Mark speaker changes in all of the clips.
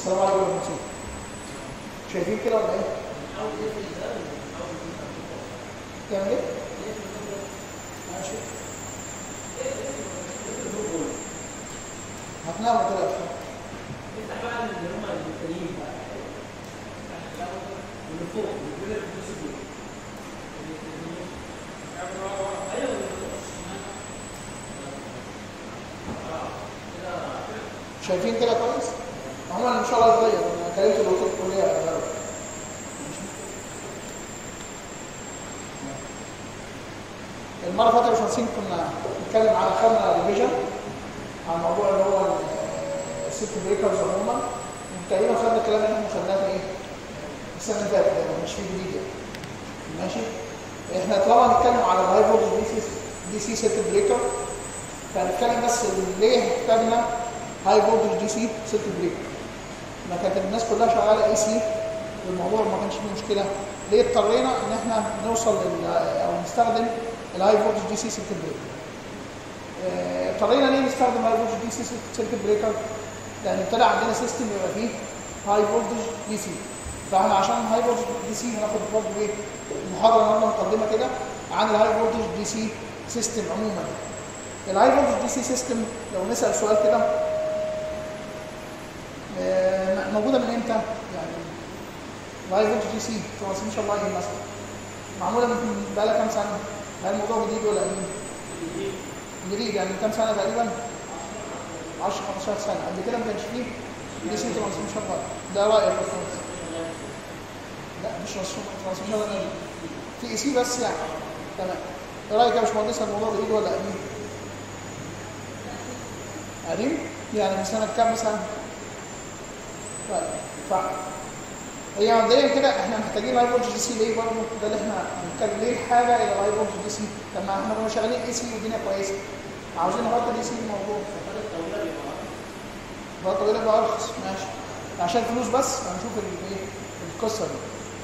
Speaker 1: السلام عليكم ورحمه الله شايفين كده ولا ايه؟ تعمل ايه؟ ماشي هتنام كده
Speaker 2: افتح بقى اللي هم التانيين بقى اللي فوق اللي في النص دول ايوه اللي فوق
Speaker 1: شايفين كده كويس؟ عموما ان شاء الله اتغير انا كلمت دكتور الكليه هيغيروا. المره اللي فاتت يا باشمهندسين كنا بنتكلم على خدنا ريفيجن عن موضوع اللي هو السيت بريكرز عموما تقريبا خدنا الكلام اللي احنا خدناه في ايه؟ السنه اللي فاتت يعني مش في جديد يعني. ماشي؟ احنا طالما هنتكلم على الهاي فولتج دي سي دي سي سيت بريكر فهنتكلم بس ليه احتاجنا هاي فولتج دي سي سيت بريكر ما كانت الناس كلها شغاله اي سي والموضوع ما كانش فيه مشكله ليه اضطرينا ان احنا نوصل لل او نستخدم الهاي فولتج دي سي سيركت بريكر اه، اضطرينا ليه نستخدم هاي فولتج دي سي سيركت بريكر لان ابتدى عندنا سيستم يبقى فيه هاي فولتج دي سي فاحنا عشان هاي فولتج دي سي هناخد برضه ايه محاضره النهارده مقدمه كده عن الهاي فولتج دي سي سيستم عموما الهاي فولتج دي سي سيستم لو نسال سؤال كده آه، موجوده من امتى؟ يعني الهاي فولتج دي سي ترانسميشن لاين مثلا معموله من بقى لها كام سنه؟ هل الموضوع جديد ولا قديم؟ جديد يعني من كام سنه تقريبا؟ 10 15 سنه قبل كده ما كانش فيه دي سي ترانسميشن لاين ده رايك يا باشمهندس؟ لا مش ترانسميشن لاين في اي سي بس يعني تمام ايه رايك يا باشمهندس الموضوع جديد ولا قديم؟ قديم؟ يعني من سنه كام مثلا؟ طيب ف هي مبدئيا كده احنا محتاجين لايف فولتج دي سي ليه برضه ده اللي احنا بنتكلم ليه حاجه الى لايف فولتج دي سي لما احنا كنا شغالين اي سي والدنيا كويسه عاوزين نحط دي سي في الموضوع بقى طويله بقى ارخص ماشي عشان فلوس بس هنشوف ال- ايه القصه دي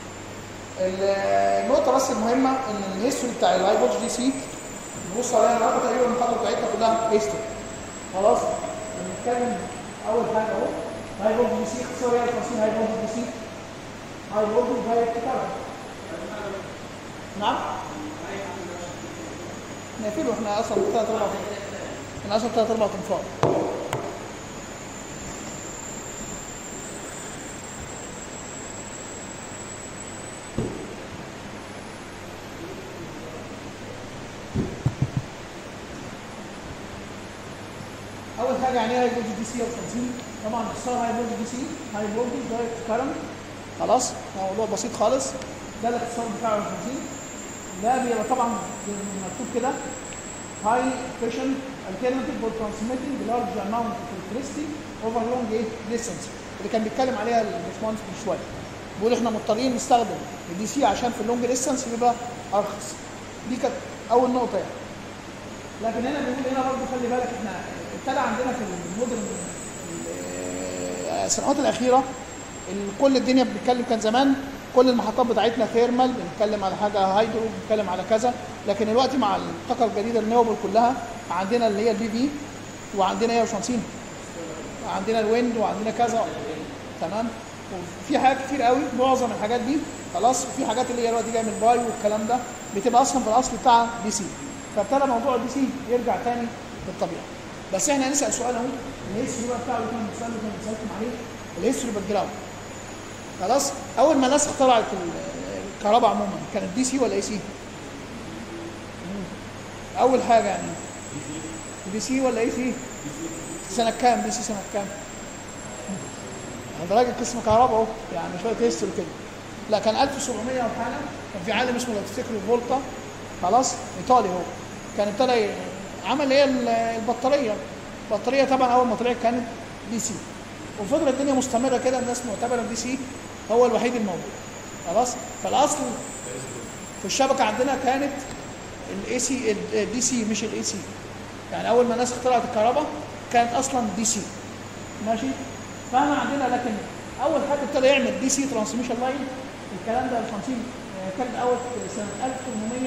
Speaker 1: ال- النقطه بس المهمه ان الهيستوري بتاع اللايف فولتج دي سي نبص عليها النهارده تقريبا المحاضره بتاعتنا كلها هيستوري خلاص بنتكلم اول حاجه اهو هاي فولتج دي سي اختصار يعني تفاصيل هاي فولتج دي سي هاي فولتج هاي كتابه نعم نقفله احنا اصلا ثلاث اربع احنا اصلا ثلاث اربع تنفار اول حاجه يعني ايه هاي فولتج دي سي او 50 طبعا اختصار هاي فولتج دي سي هاي فولتج دايركت كارنت خلاص موضوع بسيط خالص ده الاختصار بتاعه 50 ده بيبقى طبعا زي ما مكتوب كده high efficient alternative for transmitting large amount of electricity over long distance اللي كان بيتكلم عليها الباشمهندس من شويه بيقول احنا مضطرين نستخدم الدي سي عشان في اللونج ديستانس بيبقى ارخص دي كانت اول نقطه يعني لكن هنا بيقول هنا برضه خلي بالك احنا ابتدى عندنا في المودرن السنوات الاخيره ال- كل الدنيا بنتكلم كان زمان كل المحطات بتاعتنا ثيرمال بنتكلم على حاجه هايدرو بنتكلم على كذا لكن دلوقتي مع الطاقه الجديده الرينيوبل كلها عندنا اللي هي البي في وعندنا ايه وشمسين عندنا الويند وعندنا كذا تمام وفي حاجات كتير قوي معظم الحاجات دي خلاص وفي حاجات اللي هي دلوقتي جايه من باي والكلام ده بتبقى اصلا في الاصل بتاع دي سي فابتدى موضوع الدي سي يرجع تاني للطبيعه بس احنا هنسال سؤال اهو الهيستوري بقى بتاعه اللي كان بنساله كان بنسالكم عليه الهيستوري باك جراوند خلاص اول ما الناس اخترعت ال- الكهرباء عموما كانت دي سي ولا اي سي؟ اول حاجه يعني دي سي ولا اي سي؟ سنه كام دي سي سنه كام؟ ده راجل قسم كهرباء اهو يعني شويه هيستوري كده لا كان 1700 وحاجه كان في عالم اسمه لو تفتكروا فولتا خلاص ايطالي هو كان ابتدى ي- عمل ايه ال- البطاريه البطاريه طبعا اول ما طلعت كانت دي سي وفضلت الدنيا مستمره كده الناس معتبره الدي سي هو الوحيد الموجود خلاص فالاصل في الشبكه عندنا كانت الاي سي الدي سي مش الاي سي يعني اول ما الناس اخترعت الكهرباء كانت اصلا دي سي ماشي فاحنا عندنا لكن اول حد ابتدى يعمل دي سي ترانسميشن لاين الكلام ده 50 آه، كان اول سنه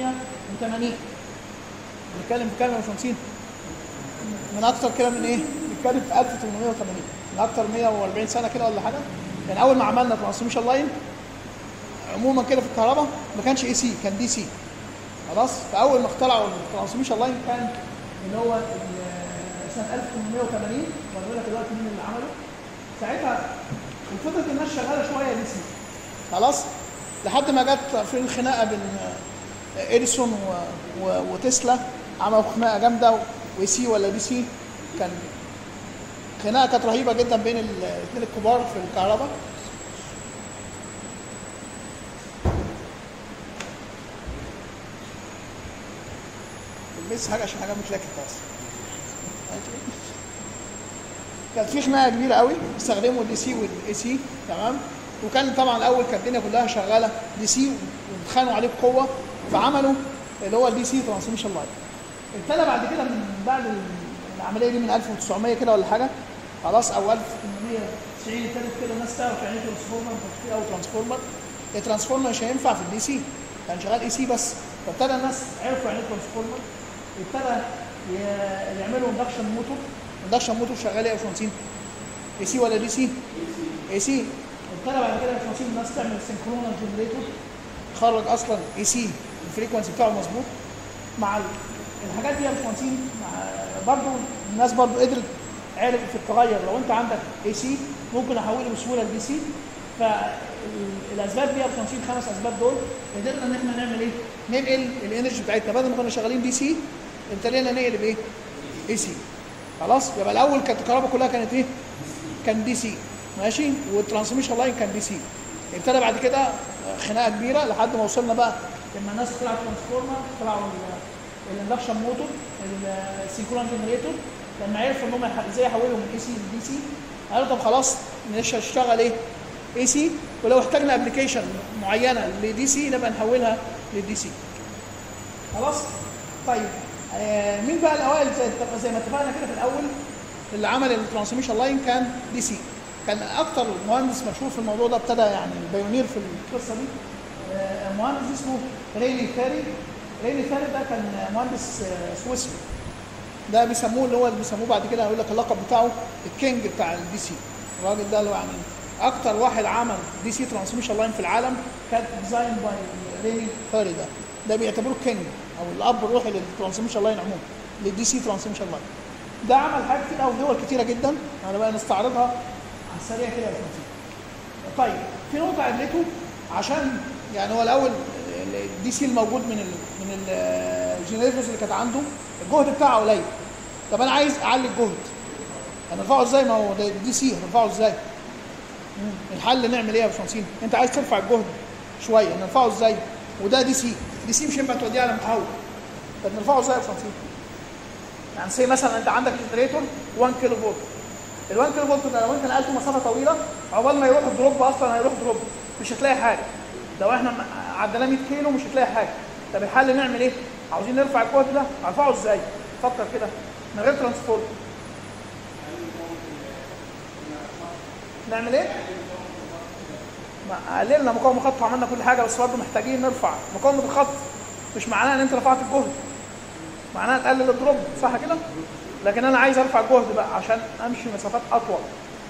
Speaker 1: 1880 بنتكلم في كام يا 50 من اكتر كده من ايه؟ بيتكلم في 1880 من اكتر من 140 سنه كده ولا حاجه يعني اول ما عملنا ترانسميشن لاين عموما كده في الكهرباء ما كانش اي سي كان دي سي خلاص فاول ما اخترعوا الترانسميشن لاين كان اللي هو ال- سنه 1880 وانا لك دلوقتي مين اللي عمله ساعتها وفضلت الناس شغاله شويه دي سي خلاص لحد ما جت في الخناقه بين اديسون و... و... وتسلا عملوا خناقه جامده واي سي ولا دي سي كان خناقه كانت رهيبه جدا بين الاثنين الكبار في الكهرباء بس حاجه عشان حاجه متلكت بس كانت في خناقه كبيره قوي استخدموا الدي سي والاي سي تمام وكان طبعا الاول كانت الدنيا كلها شغاله دي سي واتخانقوا عليه بقوه فعملوا اللي هو الدي سي ترانسميشن لاين ابتدى بعد كده من بعد العمليه دي من 1900 كده ولا حاجه خلاص او 1890 ابتدت كده الناس تعرف يعني ايه ترانسفورمر كتير قوي ترانسفورمر الترانسفورمر مش هينفع في الدي سي كان شغال اي سي بس فابتدى الناس عرفوا يعني ايه ترانسفورمر ابتدى ي- يعملوا اندكشن موتور اندكشن موتور شغال ايه يا باشمهندسين؟ اي سي ولا دي سي؟ اي سي ابتدى بعد كده يا باشمهندسين الناس تعمل سنكرونال جنريتور خرج اصلا اي سي الفريكونسي بتاعه مظبوط مع ال- الحاجات دي يا باشمهندسين مع- برضو الناس برضو قدرت عرفت تتغير لو انت عندك اي سي ممكن احوله بسهوله لدي سي فالاسباب دي يا باشمهندسين خمس اسباب دول قدرنا ان احنا نعمل ايه؟ ننقل الانرجي بتاعتنا بدل ما كنا شغالين دي سي ابتدينا نقلب ايه؟ اي سي خلاص يبقى الاول كانت الكهرباء كلها كانت ايه؟ كان دي سي ماشي والترانسميشن لاين كان دي سي ابتدى بعد كده خناقه كبيره لحد ما وصلنا بقى لما الناس طلعت ترانسفورمر طلعوا الاندكشن موتور السينكرون جنريتور لما عرفوا ان هم يح- ازاي يحولوا من اي سي لدي سي قالوا طب خلاص مش هشتغل ايه؟ اي سي ولو احتاجنا ابلكيشن معينه لدي سي نبقى نحولها للدي سي خلاص طيب آه مين بقى الاوائل زي, زي ما اتفقنا كده في الاول اللي عمل الترانسميشن لاين كان دي سي كان اكتر مهندس مشهور في الموضوع ده ابتدى يعني البيونير في القصه دي آه مهندس اسمه ريني ثاري ريني ثاري ده كان مهندس آه سويسري ده بيسموه اللي هو اللي بيسموه بعد كده هيقول لك اللقب بتاعه الكينج بتاع الدي سي الراجل ده اللي هو يعني اكتر واحد عمل دي سي ترانسميشن لاين في العالم كان ديزاين باي ريني ثاري ده ده بيعتبروه كينج او الاب الروحي للترانسميشن لاين عموما للدي سي ترانسميشن لاين ده عمل حاجات كتير قوي في دول كتيره جدا انا بقى نستعرضها على السريع كده يا باشمهندس طيب في نقطه قابلته عشان يعني هو الاول الدي سي الموجود من ال من الجنريتورز اللي كانت عنده الجهد بتاعه قليل طب انا عايز اعلي الجهد هنرفعه ازاي ما هو ده دي سي هنرفعه ازاي مم. الحل نعمل ايه يا باشمهندسين انت عايز ترفع الجهد شويه نرفعه ازاي وده دي سي دي سي مش ينفع توديه على محول طب نرفعه ازاي يا باشمهندسين يعني سي مثلا انت عندك جنريتور 1 كيلو فولت ال 1 كيلو فولت ده لو انت نقلته مسافه طويله عقبال ما يروح الدروب اصلا هيروح دروب مش هتلاقي حاجه لو احنا عدينا 100 كيلو مش هتلاقي حاجه طب الحل نعمل ايه؟ عاوزين نرفع الجهد ده هنرفعه ازاي؟ فكر كده من غير ترانسفورم نعمل ايه؟ ما قللنا مقاومه خط وعملنا كل حاجه بس برضه محتاجين نرفع مقاومه الخط مش معناها ان انت رفعت الجهد معناها تقلل الدروب صح كده؟ لكن انا عايز ارفع الجهد بقى عشان امشي مسافات اطول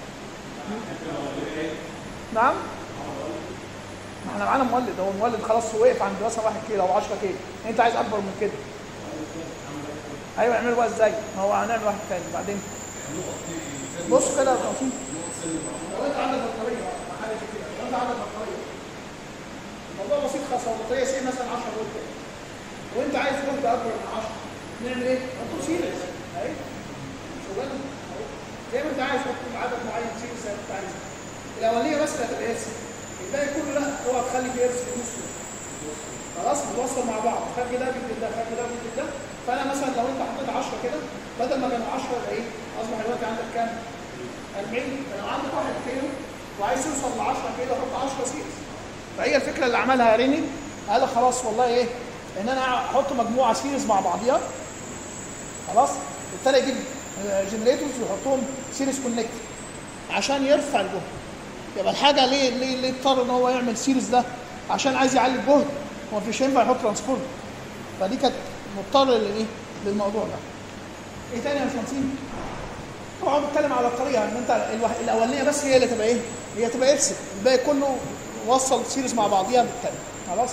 Speaker 1: نعم ما احنا معانا مولد هو المولد خلاص وقف عند مثلا 1 كيلو او 10 كيلو انت عايز اكبر من كده ايوه اعملوا بقى ازاي؟ ما هو هنعمل واحد تاني بعدين بص كده يا توصيل لو انت عندك بطاريه مع حاجه زي كده لو انت عندك بطاريه الموضوع بسيط خالص هو البطاريه سي مثلا 10 فولت وانت عايز جهد اكبر من 10 نعمل ايه؟ نحط سيريز اهي شغلانه اهو زي ما انت عايز حط عدد معين سيريز زي ما انت عايز الاولانيه بس اللي هتبقى اس الباقي كله لا اوعى تخلي فيه ارث في النص خلاص متوصل مع بعض خلي ده جنب ده خلي ده جنب ده فانا مثلا لو انت حطيت 10 كده بدل ما كانوا 10 يبقى ايه؟ اصبح دلوقتي عندك كام؟ 40 فلو عندك 1 كيلو وعايز توصل ل 10 كيلو حط 10 سيريز فهي الفكره اللي عملها ريني قال لك خلاص والله ايه؟ ان انا احط مجموعه سيريز مع بعضيها خلاص ابتدى يجيب جنريتورز ويحطهم سيريز كونكت عشان يرفع الجهد يبقى الحاجه ليه ليه ليه اضطر ان هو يعمل سيريز ده عشان عايز يعلي الجهد هو مفيش ينفع يحط ترانسفورم فدي كانت مضطر للايه للموضوع ده ايه تاني يا باشمهندسين طبعا بتكلم على الطريقه ان انت الوح... الاولانيه بس هي اللي تبقى ايه؟ هي تبقى افسد الباقي كله وصل سيريز مع بعضيها بالتالي خلاص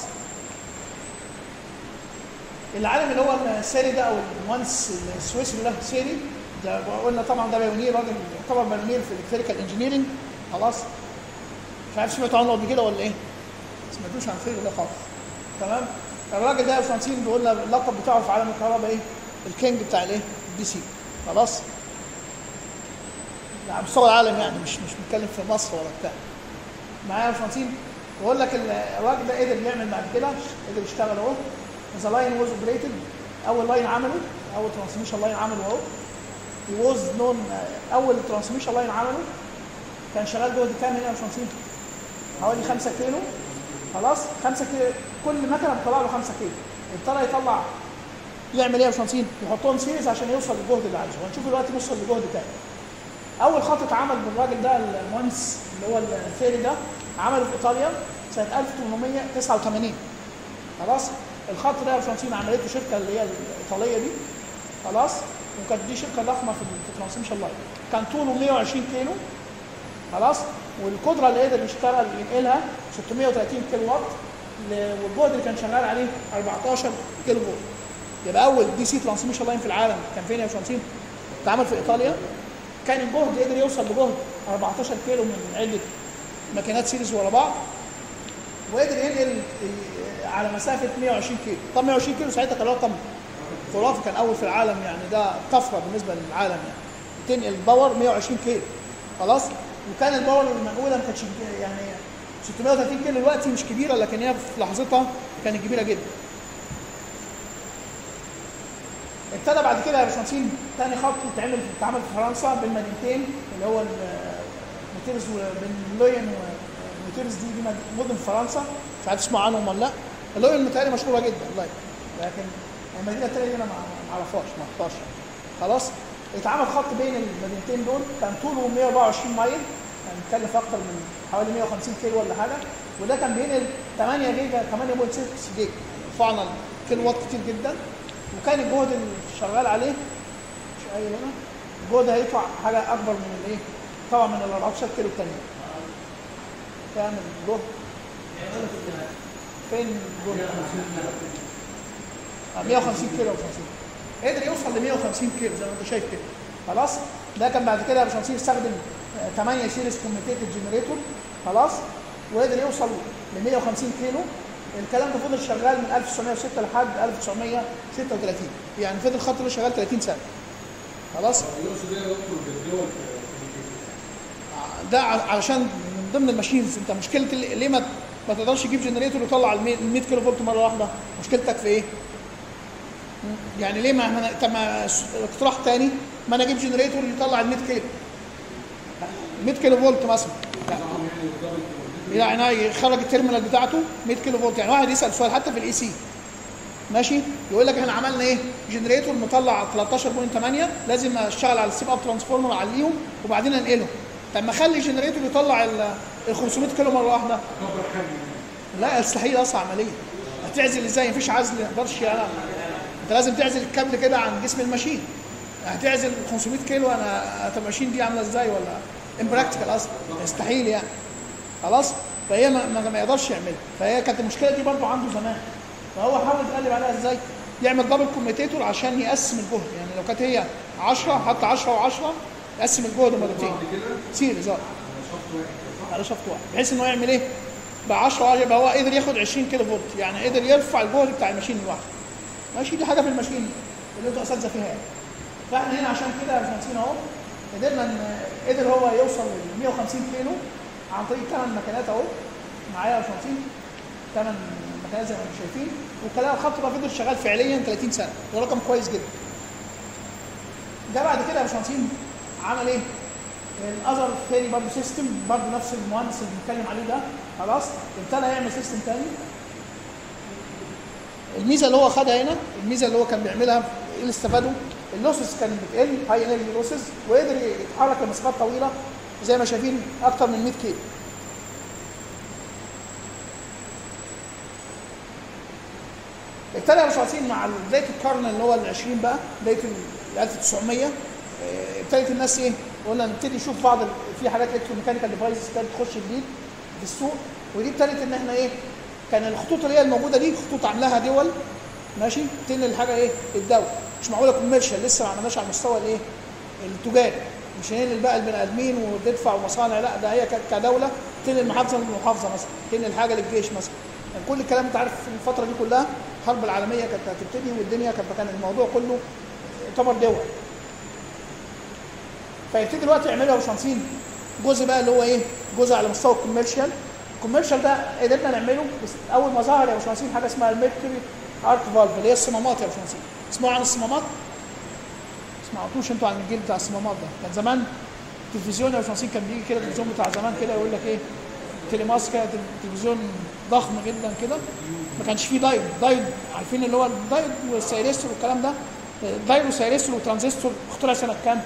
Speaker 1: العالم اللي هو السيري ده او المهندس السويسري ده سيري ده قلنا طبعا ده بايونير راجل يعتبر بايونير في الالكتريكال انجينيرنج خلاص مش عارف سمعتوا عنه قبل كده ولا ايه؟ ما سمعتوش عن سيري ده خالص تمام الراجل ده يا فرانسين بيقول لنا اللقب بتاعه في عالم الكهرباء ايه؟ الكينج بتاع الايه؟ الدي سي خلاص على مستوى العالم يعني مش مش بنتكلم في مصر ولا بتاع معايا يا فرانسين بقول لك الراجل ده قدر يعمل بعد كده قدر يشتغل اهو ذا لاين واز اوبريتد اول لاين عمله اول ترانسميشن لاين عمله اهو واز نون اول ترانسميشن لاين عمله كان شغال جهد كام هنا يا فرانسين؟ حوالي 5 كيلو خلاص 5 كيلو كل مكنه بتطلع له 5 كيلو ابتدى يطلع يعمل ايه يا باشمهندسين؟ يحطهم سيريز عشان يوصل للجهد اللي عايزه وهنشوف دلوقتي يوصل لجهد كام اول خط اتعمل بالراجل ده المهندس اللي هو الثيري ده عمله في ايطاليا سنه 1889 خلاص الخط ده يا باشمهندسين عملته شركه اللي هي الايطاليه دي خلاص وكانت دي شركه ضخمه في الترانسميشن لاين كان طوله 120 كيلو خلاص والقدره اللي قدر يشتغل ينقلها 630 كيلو وات ل- والجهد اللي كان شغال عليه 14 كيلو فولت يبقى اول دي سي ترانسميشن لاين في العالم كان فين يا باشمهندسين؟ اتعمل في ايطاليا كان الجهد قدر يوصل لجهد 14 كيلو من عده ماكينات سيريز ورا بعض وقدر ينقل ي- على مسافه 120 كيلو طب 120 كيلو ساعتها كان رقم خرافي كان اول في العالم يعني ده طفره بالنسبه للعالم يعني تنقل باور 120 كيلو خلاص وكان الباور المنقوله ما كانتش يعني 630 كيلو دلوقتي مش كبيره لكن هي في لحظتها كانت كبيره جدا ابتدى بعد كده يا باشمهندسين تاني خط اتعمل اتعمل في فرنسا بين مدينتين اللي هو الموتيرز بين لوين وموتيرز دي دي مدن فرنسا مش عارف تسمع عنهم ولا لا لوين متهيألي مشهوره جدا والله لكن المدينه التانيه دي انا ما ما اعرفهاش ما رحتهاش خلاص اتعمل خط بين المدينتين دول كان طوله 124 مايل يعني بنتكلم في اكتر من حوالي 150 كيلو ولا حاجه وده كان بينقل 8 جيجا 8.6 جيجا رفعنا الكيلو وات كتير جدا وكان الجهد اللي شغال عليه مش اي هنا الجهد هيطلع حاجه اكبر من الايه؟ طبعا من ال 14 كيلو التانيين كام الجهد؟ فين الجهد؟ آه، 150 كيلو 50 قدر يوصل ل 150 كيلو زي ما انت شايف كده خلاص ده كان بعد كده يا باشمهندس يستخدم 8 سيريس كوميتيتد جنريتور خلاص وقدر يوصل ل 150 كيلو الكلام ده فضل شغال من 1906 لحد 1936 يعني فضل الخط ده شغال 30 سنه خلاص
Speaker 3: يقصد ايه يدخل بالدول
Speaker 1: ده ع- علشان من ضمن الماشينز انت مشكله ال- ليه ما ما تقدرش تجيب جنريتور يطلع ال 100 كيلو فولت مره واحده مشكلتك في ايه؟ م? يعني ليه ما ما- طب ما س- اقتراح تاني ما انا اجيب جنريتور يطلع ال 100 كيلو 100 كيلو فولت مثلا لا. يعني يخرج التيرمينال بتاعته 100 كيلو فولت يعني واحد يسال سؤال حتى في الاي سي ماشي يقول لك احنا عملنا ايه جنريتور مطلع 13.8 لازم اشتغل على السيب اب ترانسفورمر اعليهم وبعدين انقلهم طب ما اخلي الجنريتور يطلع ال ال 500 كيلو مره واحده لا يستحيل اصلا عمليه هتعزل ازاي مفيش عزل ما يقدرش يعني انت لازم تعزل الكابل كده عن جسم الماشين هتعزل 500 كيلو انا طب الماشين دي عامله ازاي ولا امبراكتيكال اصلا يستحيل يعني خلاص فهي ما, ما, ما يقدرش يعملها فهي كانت المشكله دي برضو عنده زمان فهو حاول يتغلب عليها ازاي يعمل دبل كوميتيتور عشان يقسم الجهد يعني لو كانت هي 10 حط 10 و10 يقسم الجهد مرتين سيريز اه على شفط واحد بحيث انه يعمل ايه ب 10 يبقى هو قدر ياخد 20 كيلو فولت يعني قدر يرفع الجهد بتاع الماشين لوحده ماشي دي حاجه في الماشين اللي انتوا اساتذه فيها يعني فاحنا هنا عشان كده يا باشمهندسين اهو قدرنا ان قدر هو يوصل ل 150 كيلو عن طريق ثمان مكانات اهو معايا يا باشمهندسين ثمان مكانات زي ما انتم شايفين وكلام الخط ده فضل شغال فعليا 30 سنه ده رقم كويس جدا ده بعد كده يا باشمهندسين عمل ايه؟ الاذر تاني برضه سيستم برضه نفس المهندس اللي بنتكلم عليه ده خلاص ابتدى يعمل سيستم تاني الميزه اللي هو خدها هنا الميزه اللي هو كان بيعملها ايه اللي استفاده؟ اللوسز كانت بتقل هاي انرجي لوسز وقدر يتحرك لمسافات طويله زي ما شايفين اكتر من 100 كيلو ابتدى يا باشمهندسين مع بدايه القرن اللي هو ال 20 بقى بدايه ال 1900 آه، ابتدت الناس ايه قلنا نبتدي نشوف بعض ال- في حاجات الكتروميكانيكال ديفايسز ابتدت تخش جديد في السوق ودي ابتدت ان احنا ايه كان الخطوط اللي هي الموجوده دي خطوط عاملاها دول ماشي تنقل الحاجه ايه الدوله مش معقوله كوميرشال لسه ما عملناش على المستوى الايه التجاري مش هننقل بقى البني ادمين وتدفع ومصانع لا ده هي ك- كدوله تنقل محافظه من محافظه مثلا تنقل حاجه للجيش مثلا يعني كل الكلام انت عارف في الفتره دي كلها الحرب العالميه كانت هتبتدي والدنيا كانت كان الموضوع كله يعتبر دول فيبتدي دلوقتي يعملوا يا باشمهندسين جزء بقى اللي هو ايه؟ جزء على مستوى الكوميرشال الكوميرشال ده قدرنا نعمله بس اول ما ظهر يا باشمهندسين حاجه اسمها الميركوري ارك فالف اللي هي الصمامات يا باشمهندسين اسمعوا عن الصمامات؟ ما سمعتوش انتوا عن الجيل بتاع الصمامات ده كان زمان التلفزيون يا باشمهندسين كان بيجي كده التلفزيون بتاع زمان كده يقول لك ايه تليماس كده تلفزيون ضخم جدا كده ما كانش فيه دايود دايود عارفين اللي هو الدايود والسيريستور والكلام ده دايود وسيريستور وترانزستور اخترع سنه كام؟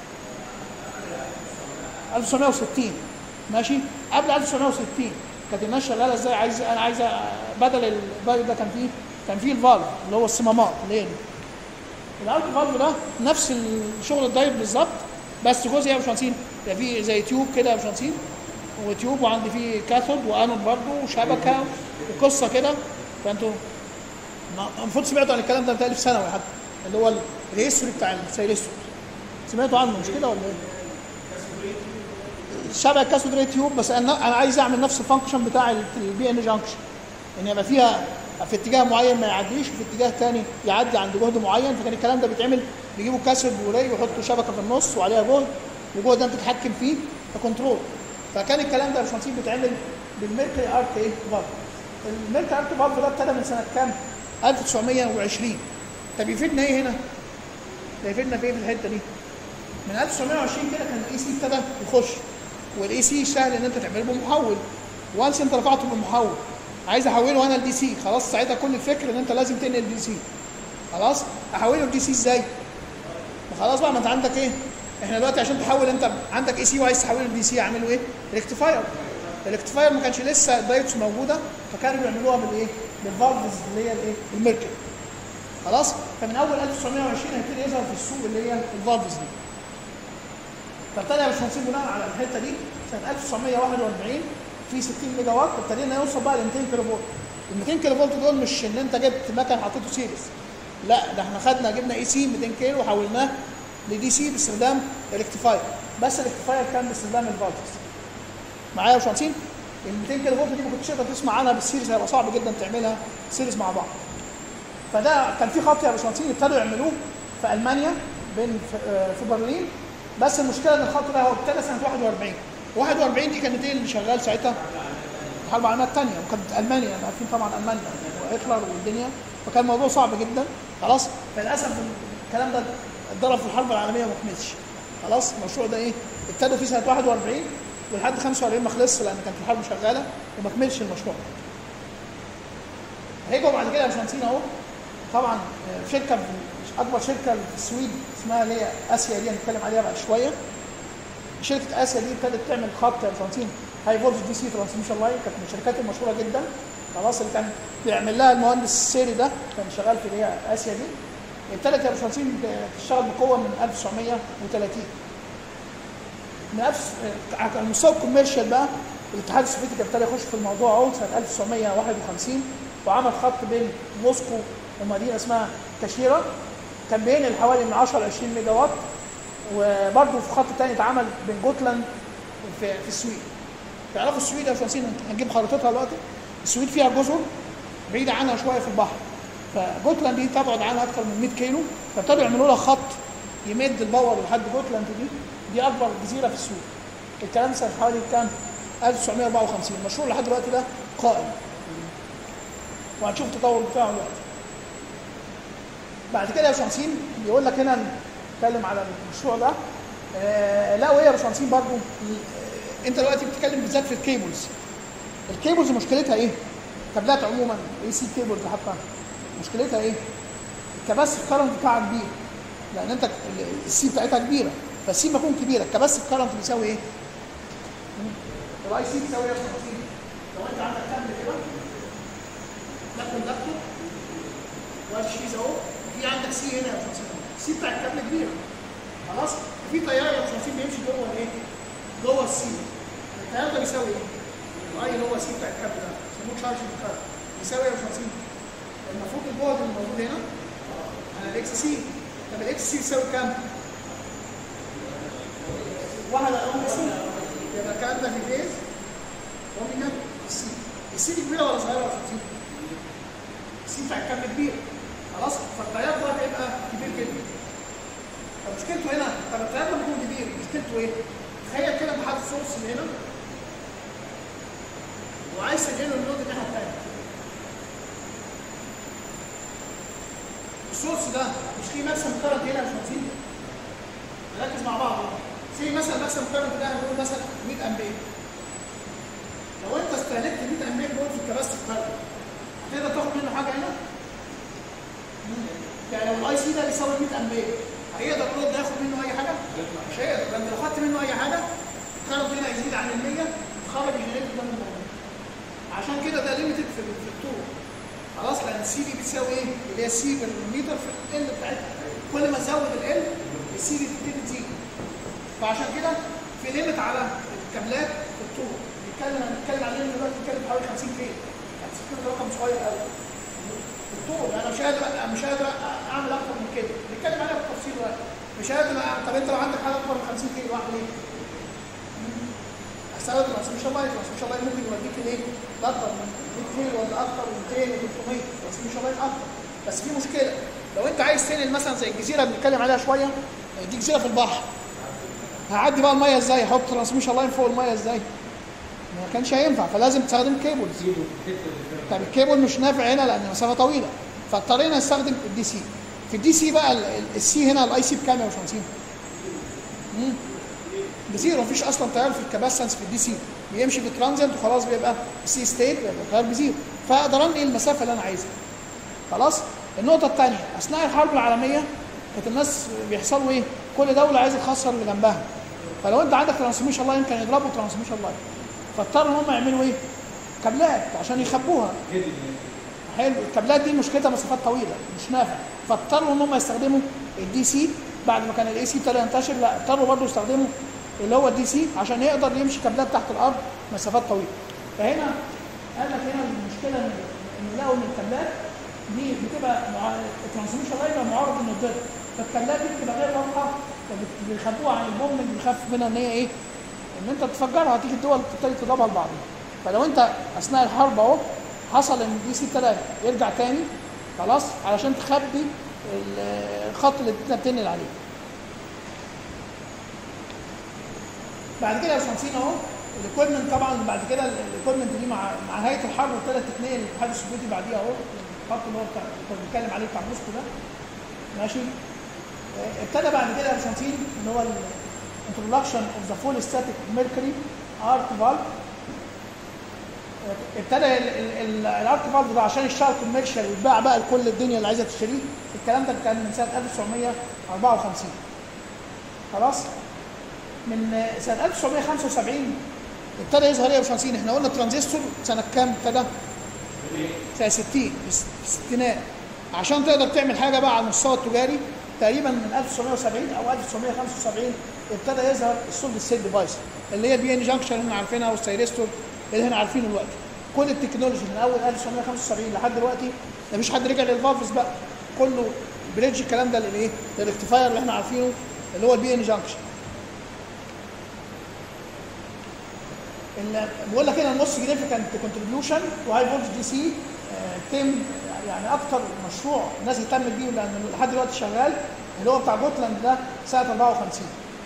Speaker 1: 1960 ماشي قبل 1960 كانت الناس شغاله ازاي عايز انا عايزه بدل الدايود ده كان فيه كان فيه الفالف اللي هو الصمامات اللي هي دي الارك فالف ده نفس الشغل الدايود بالظبط بس جزء يا باشمهندسين يبقى فيه زي تيوب كده يا باشمهندسين وتيوب وعندي فيه كاثود وانود برضه وشبكه وقصه كده فانتوا ما- المفروض سمعتوا عن الكلام ده بتاعي في ثانوي حتى اللي هو الهيستوري بتاع السيريستور سمعتوا عنه مش كده ولا ايه؟ شبه كاثود ري تيوب بس انا انا عايز اعمل نفس الفانكشن بتاع البي ان جانكشن ان يبقى فيها في اتجاه معين ما يعديش وفي اتجاه تاني يعدي عند جهد معين فكان الكلام ده بيتعمل بيجيبوا كاسود وراي ويحطوا شبكه في النص وعليها جهد وجهد ده انت تتحكم فيه ككنترول فكان الكلام ده يا باشمهندسين بيتعمل بالميركوري ارك ايه فالف الميركوري ارك فالف ده ابتدى من سنه كام؟ 1920 طب يفيدنا ايه هنا؟ ده يفيدنا في ايه في الحته دي؟ من 1920 كده كان الاي سي ابتدى يخش والاي سي سهل ان انت تعمله بمحول وانس انت رفعته بمحول عايز احوله انا لدي سي خلاص ساعتها كل الفكر ان انت لازم تنقل دي سي خلاص احوله لدي سي ازاي؟ ما خلاص بقى ما انت عندك ايه؟ احنا دلوقتي عشان تحول انت عندك اي سي وعايز تحوله لدي سي اعمله ايه؟ ريكتيفاير الريكتيفاير ما كانش لسه الدايتس موجوده فكانوا بيعملوها بالايه؟ بالفالفز اللي هي الايه؟ الميركل خلاص؟ فمن اول 1920 هيبتدي يظهر في السوق اللي هي الفالفز دي فابتدى يا باشمهندسين بناء على الحته دي سنه 1941 في 60 ميجا وات ابتدينا نوصل بقى ل 200 كيلو فولت ال 200 كيلو فولت دول مش ان انت جبت مكن حطيته سيريس لا ده احنا خدنا جبنا اي سي 200 كيلو وحولناه لدي سي باستخدام الريكتيفاير بس الريكتيفاير كان باستخدام الفالفز معايا يا باشمهندسين ال 200 كيلو فولت دي ما كنتش تقدر تسمع عنها بالسيريس هيبقى صعب جدا تعملها سيريس مع بعض فده كان في خط يا باشمهندسين ابتدوا يعملوه في المانيا بين في, آه، في برلين بس المشكله ان الخط ده هو ابتدى سنه 41 41 دي كانت ايه اللي شغال ساعتها؟ الحرب العالميه الثانيه وكانت المانيا يعني عارفين طبعا المانيا وهتلر والدنيا فكان الموضوع صعب جدا خلاص فللاسف الكلام ده اتضرب في الحرب العالميه وما كملش خلاص المشروع ده ايه؟ ابتدوا فيه سنه 41 ولحد 45 ما خلصش لان كانت الحرب شغاله وما كملش المشروع هيجوا بعد كده يا باشمهندسين اهو طبعا آه، شركه في- اكبر شركه في السويد اسمها اللي هي اسيا دي هنتكلم عليها بعد شويه شركه اسيا دي ابتدت تعمل خط يا باشمهندسين هاي فولت دي سي ترانسميشن لاين كانت من الشركات المشهوره جدا خلاص اللي كان بيعمل لها المهندس السيري ده كان شغال في اللي هي اسيا دي ابتدت يا باشمهندسين تشتغل بقوه من 1930 من ألف على المستوى الكوميرشال بقى الاتحاد السوفيتي كان ابتدى يخش في الموضوع اهو سنه 1951 وعمل خط بين موسكو ومدينه اسمها كاشيرا كان بينقل حوالي من 10 ل 20 ميجا وات وبرضه في خط تاني اتعمل بين جوتلاند في, في السويد تعرفوا السويد يا باشمهندسين هنجيب خريطتها دلوقتي السويد فيها جزر بعيده عنها شويه في البحر فجوتلاند دي تبعد عنها اكثر من 100 كيلو فابتدوا يعملوا لها خط يمد الباور لحد جوتلاند دي دي اكبر جزيره في السويد الكلام سنه حوالي كام 1954 المشروع لحد دلوقتي ده قائم وهنشوف التطور بتاعه دلوقتي بعد كده يا باشمهندسين بيقول لك هنا نتكلم على المشروع ده آه لا وهي يا باشمهندسين برضه آه، انت دلوقتي بتتكلم بالذات في الكيبلز الكيبلز مشكلتها ايه؟ كابلات عموما اي سي كيبلز حتى مشكلتها ايه؟ الكباسيتي كارنت بتاعها كبير لان انت السي بتاعتها كبيره فالسي ما تكون كبيره الكباسيتي كارنت بيساوي ايه؟ الاي سي بيساوي ايه يا باشمهندسين؟ لو انت عندك كابل كده ده كوندكتور وادي شيز اهو في عندك سي هنا يا باشمهندسين السي بتاع الكابل كبير خلاص في تيار يا باشمهندسين بيمشي جوه الايه؟ جوه السي التيار ده بيساوي ايه؟ الاي اللي هو السي بتاع الكابل ده بيسموه تشارج بالكارت بيساوي ايه يا باشمهندسين؟ المفروض الجهد اللي موجود هنا على الاكس سي طب الاكس سي يساوي كام؟ واحد على اوميجا سي يبقى الكلام ده في فيز اوميجا سي السي دي كبيره ولا صغيره ولا صغيره؟ السي بتاع الكابل كبير خلاص فالتيار ده بيبقى كبير جدا طب مشكلته هنا طب التيار ده بيكون كبير مشكلته ايه؟ تخيل كده انت حاطط سورس من هنا وعايز تسجله اللود الناحيه الثانيه السورس ده مش ليه ماكسيمم كارنت هنا مش مهندسين نركز مع بعض في مثلا ماكسيمم كارنت ده هنقول مثلا 100 امبير لو انت استهلكت 100 امبير دول في الكباستور كارنت هتقدر تاخد منه حاجه هنا؟ يعني لو الاي سي ده بيساوي 100 امبير هيقدر الرود ده ياخد منه اي حاجه؟ مش هيقدر لان لو خدت منه اي حاجه الكارنت هنا يزيد عن ال 100 تخرج الجنريتور ده من الموضوع عشان كده ده ليميتد في في الطول خلاص لان السي دي بتساوي ايه؟ اللي هي السي بالمتر في ال بتاعتها كل ما ازود ال السي دي تبتدي تزيد فعشان كده في ليميت على الكابلات في الطول بنتكلم هنتكلم عليه دلوقتي بنتكلم حوالي 50 كيلو 50 كيلو ده رقم صغير قوي في الطول انا مش قادر مش قادر اعمل اكتر من كده نتكلم عليها بالتفصيل دلوقتي مش قادر طب انت لو عندك حاجه اكبر من 50 كيلو اعمل ايه؟ استخدم ترانسميشن لاين ترانسميشن لاين ممكن يوديك الايه؟ اكتر من 100 كيلو ولا اكتر من 200 و300 ترانسميشن لاين اكتر بس في مشكله لو انت عايز تنقل مثلا زي الجزيره اللي بنتكلم عليها شويه دي جزيره في البحر هعدي بقى الميه ازاي؟ احط ترانسميشن لاين فوق الميه ازاي؟ ما كانش هينفع فلازم تستخدم كيبلز طب الكيبل مش نافع هنا لان المسافه طويله فاضطرينا نستخدم الدي سي في الدي سي بقى السي هنا الاي سي بكام يا باشمهندس؟ بزيرو مفيش اصلا تيار في الكباسنس في الدي سي بيمشي في ترانزينت وخلاص بيبقى سي ستيت بيبقى تيار بزيرو فاقدر انقل المسافه اللي انا عايزها خلاص النقطه الثانيه اثناء الحرب العالميه كانت الناس بيحصلوا ايه كل دوله عايزه تخسر اللي جنبها فلو انت عندك ترانسميشن لاين كان يضربوا ترانسميشن لاين فاضطروا ان هم يعملوا ايه كابلات عشان يخبوها حلو الكابلات دي مشكلتها مسافات طويله مش نافع فاضطروا ان هم يستخدموا الدي سي بعد ما كان الاي سي ابتدى ينتشر لا اضطروا برضه يستخدموا اللي هو الدي سي عشان يقدر يمشي كابلات تحت الارض مسافات طويله فهنا قال لك هنا المشكله ان ان لقوا ان الكابلات دي بتبقى مع الترانسميشن لاين معرض انه يتضرب فالكابلات دي بتبقى غير واضحه فبيخبوها عن البوم اللي بيخاف منها ان هي ايه؟ ان انت تفجرها هتيجي الدول تبتدي تضربها لبعضها فلو انت اثناء الحرب اهو حصل ان الدي سي ابتدى يرجع تاني خلاص علشان تخبي الخط اللي انت بتنقل عليه بعد كده يا باشمهندسين اهو الايكويبمنت طبعا بعد كده الايكويبمنت دي مع مع نهايه الحرب ابتدت تتنقل الاتحاد السوفيتي بعديها اهو الخط اللي هو بتاع اللي كنا بنتكلم عليه بتاع موسكو ده ماشي اه، ابتدى بعد كده يا باشمهندسين اللي هو الانترودكشن اوف ذا فول ستاتيك ميركوري ارك فالف ابتدى الارك فالف ده عشان يشتغل كوميرشال ويتباع بقى لكل الدنيا اللي عايزه تشتريه الكلام ده كان من سنه 1954 خلاص من سنه 1975 ابتدى يظهر ايه يا باشمهندسين احنا قلنا الترانزستور سنه كام ابتدى؟ سنه 60 في الستينات عشان تقدر تعمل حاجه بقى على المستوى التجاري تقريبا من 1970 او 1975 ابتدى يظهر السولد ستيت ديفايس اللي هي البي ان جانكشن اللي احنا عارفينها والسيريستور اللي احنا عارفينه دلوقتي كل التكنولوجي من اول 1975 لحد دلوقتي مفيش حد رجع للفالفز بقى كله بريدج الكلام ده للايه؟ للاكتفاير اللي احنا عارفينه اللي هو البي ان جانكشن بقول لك هنا النص سيجنفكانت كونتريبيوشن وهاي فولت دي سي تم يعني اكتر مشروع الناس اهتمت بيه لان لحد دلوقتي شغال اللي هو بتاع جوتلاند ده سنه 54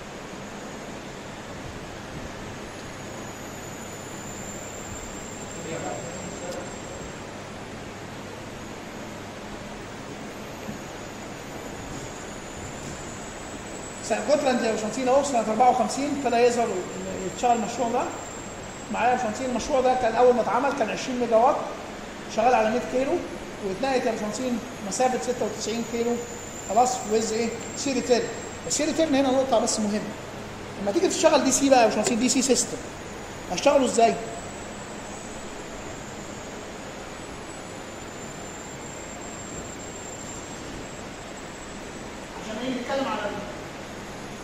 Speaker 1: سنه جوتلاند يا باشمهندسين اهو سنه 54 ابتدى يظهر يتشغل المشروع ده معايا يا باشمهندسين المشروع ده كان اول ما اتعمل كان 20 ميجا وات شغال على 100 كيلو واتنقلت يا باشمهندسين مسافه 96 كيلو خلاص ويز ايه؟ سيري تيرن السيري تيرن هنا نقطه بس مهمه لما تيجي تشتغل دي سي بقى يا باشمهندسين دي سي سيستم هشتغله ازاي؟ عشان ايه نتكلم على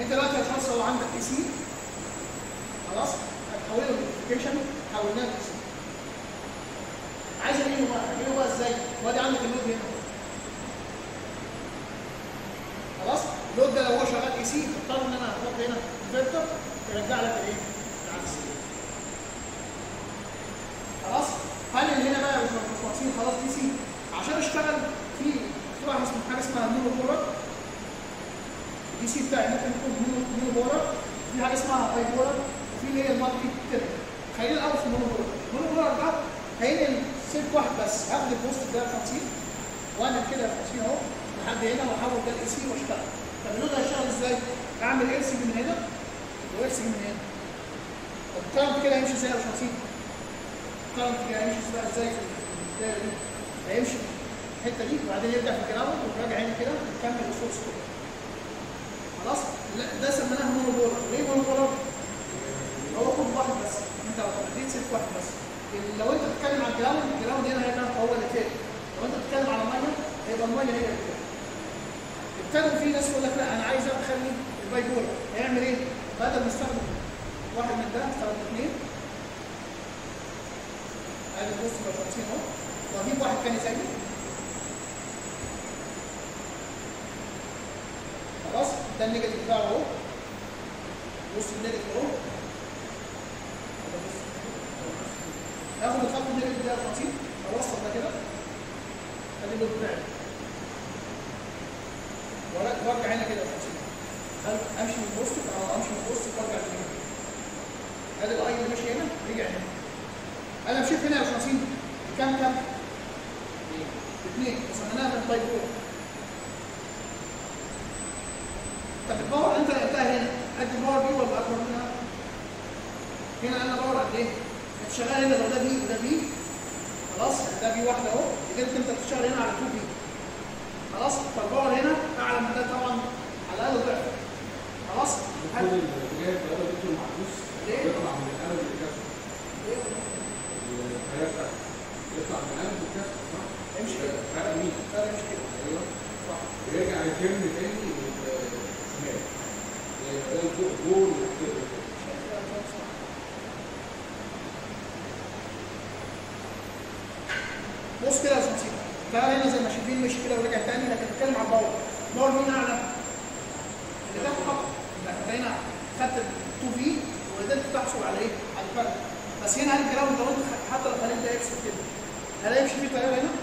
Speaker 1: انت دلوقتي يا باشمهندس لو عندك اي سي خلاص هتحوله للنوتيفيكيشن حولناه لاي سي عايز اجيبه بقى اجيبه بقى ازاي؟ وادي عندك اللود هنا خلاص اللود ده لو هو شغال اي سي تضطر ان انا احط هنا فلتر يرجع لك الايه؟ العكس خلاص هل اللي هنا بقى مش مش خلاص دي سي عشان اشتغل في في واحد اسمه حاجه اسمها مونو بولر الدي سي بتاعي ممكن يكون مونو مونو بولر في حاجه اسمها باي بولر وفي اللي هي المالتي تيرم خلينا الاول في المونو بولر المونو بولر ده هينقل سلك واحد بس هاخد البوست ده 50 وانا كده 50 اهو لحد هنا واحول ده الاي سي واشتغل طب اللود هيشتغل ازاي؟ اعمل ال سي من هنا وال سي من هنا طب الكلام كده هيمشي ازاي يا باشمهندس؟ الكرنت كده هيمشي ازاي ازاي في الدايره دي؟ هيمشي في الحته دي وبعدين يرجع في الجراوند ويراجع هنا كده يكمل السورس كله. خلاص؟ لا ده سميناه مونو بولر، ليه مونو بولر؟ هو خد واحد بس، انت لو اديت سلك واحد بس. لو انت بتتكلم عن الجراوند، الجراوند هنا هيبقى هو اللي تاني. لو انت بتتكلم على الميه هيبقى الميه هي اللي تاني. ابتدوا في ناس يقول لك لا انا عايز اخلي الباي بولر، هيعمل ايه؟ بدل ما استخدم واحد من ده استخدم اثنين ادي البوست ب 50 اهو واجيب واحد تاني زيه خلاص ده النيجاتيف بتاعه اهو بص النيجاتيف اهو اخد الخط النيجاتيف ده 50 اوصل ده كده ادي اللود بتاعي وارجع هنا كده 50 هل امشي من البوست او امشي من البوست وارجع للنيجاتيف ادي الاي اللي ماشي هنا رجع هنا انا مشيت هنا يا 50 كام كام؟ اثنين وسميناها من باي بول طب الباور انت لقيتها هنا قد الباور دي ولا اكبر منها؟ هنا انا باور قد ايه؟ انت شغال هنا لو ده بي وده بي خلاص ده بي واحده اهو قدرت انت بتشتغل هنا على 2 بي خلاص فالباور هنا اعلى من ده طبعا على الاقل ضعف خلاص؟
Speaker 3: كل الاتجاه ده دكتور محبوس
Speaker 1: ليه؟
Speaker 3: يطلع من القلب للكسر الحياه بتاعته يطلع من القلب للكسر صح؟
Speaker 1: امشي كده
Speaker 3: فرق مين؟
Speaker 1: لا مش كده
Speaker 3: ايوه
Speaker 1: صح
Speaker 3: ويرجع يكمل تاني للشمال يبقى ده الجول جول كده
Speaker 1: بص كده يا استاذ ده هنا زي ما شايفين مشي كده ورجع تاني لكن بتكلم على الباور الباور مين اعلى؟ اللي تحت طبعا يبقى انت هنا خدت ال 2 في وقدرت تحصل على ايه؟ على الفرق بس هنا هل الجراوند لو انت خ- حتى لو خليت ده يكسب كده هل هيمشي فيه تيار هنا؟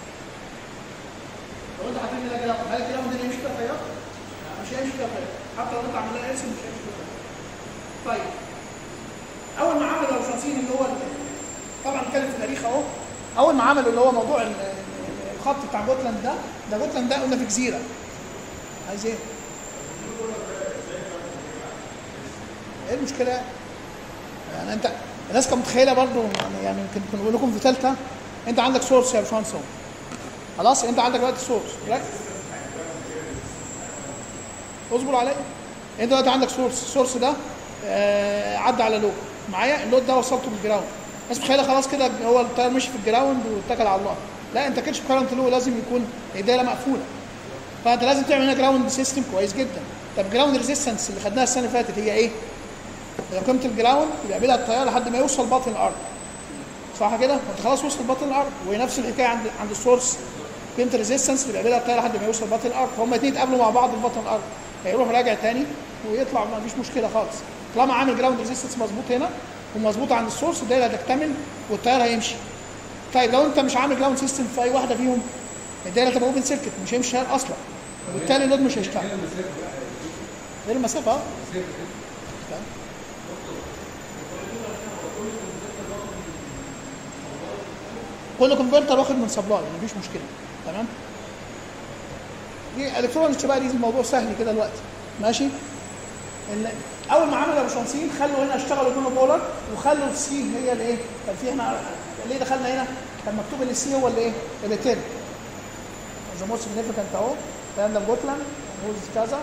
Speaker 1: لو انت حاطين هنا جراوند هل الجراوند هنا يمشي فيها تيار؟ لا، مش هيمشي فيها تيار حتى لو انت عامل لها ارسم مش هيمشي فيها تيار طيب اول ما عمل ال 50 اللي هو ال- طبعا اتكلم في التاريخ اهو اول ما عملوا اللي هو موضوع ال- ال- الخط بتاع جوتلاند ده ده جوتلاند ده قلنا في جزيره عايز ايه؟ ايه المشكله؟ يعني انت الناس كانت متخيله برضو يعني يعني يمكن كنت بقول لكم في ثالثه انت عندك سورس يا باشمهندس اهو. خلاص انت عندك دلوقتي سورس ركز اصبر عليا انت دلوقتي عندك سورس السورس ده آه عدى على لود معايا اللود ده وصلته بالجراوند الناس متخيله خلاص كده هو التيار مشي في الجراوند واتكل على الله لا انت كده كارنت لو لازم يكون الدايره مقفوله فانت لازم تعمل هنا جراوند سيستم كويس جدا طب جراوند ريزيستنس اللي خدناها السنه اللي فاتت هي ايه؟ اذا قيمه الجراوند يبقى بيلها التيار لحد ما يوصل باطن الارض صح كده؟ انت خلاص وصل باطن الارض وهي نفس الحكايه عند عند السورس قيمه الريزيستنس بيبقى بيلها التيار لحد ما يوصل باطن الارض فهم الاثنين يتقابلوا مع بعض في باطن الارض هيروح راجع تاني ويطلع ما فيش مشكله خالص طالما عامل جراوند ريزيستنس مظبوط هنا ومظبوط عند السورس الدايره هتكتمل والتيار هيمشي طيب لو انت مش عامل جراوند سيستم في اي واحده فيهم الدايره تبقى اوبن سيركت مش هيمشي تيار اصلا وبالتالي اللود مش هيشتغل
Speaker 3: هنا المسافه بقى
Speaker 1: غير المسافه اه
Speaker 3: المسافه كده.
Speaker 1: كل كونفرتر واخد من سبلاي مفيش مشكله تمام دي الكترونكس بقى دي الموضوع سهل كده دلوقتي ماشي ال- اول ما عملوا الشمسيين خلوا هنا اشتغلوا مونو بولر وخلوا السي هي الايه كان في احنا ليه دخلنا هنا كان مكتوب ان السي هو الايه اللي تيرن ذا موست سيجنيفيكانت اهو الكلام ده في جوتلاند هوز كذا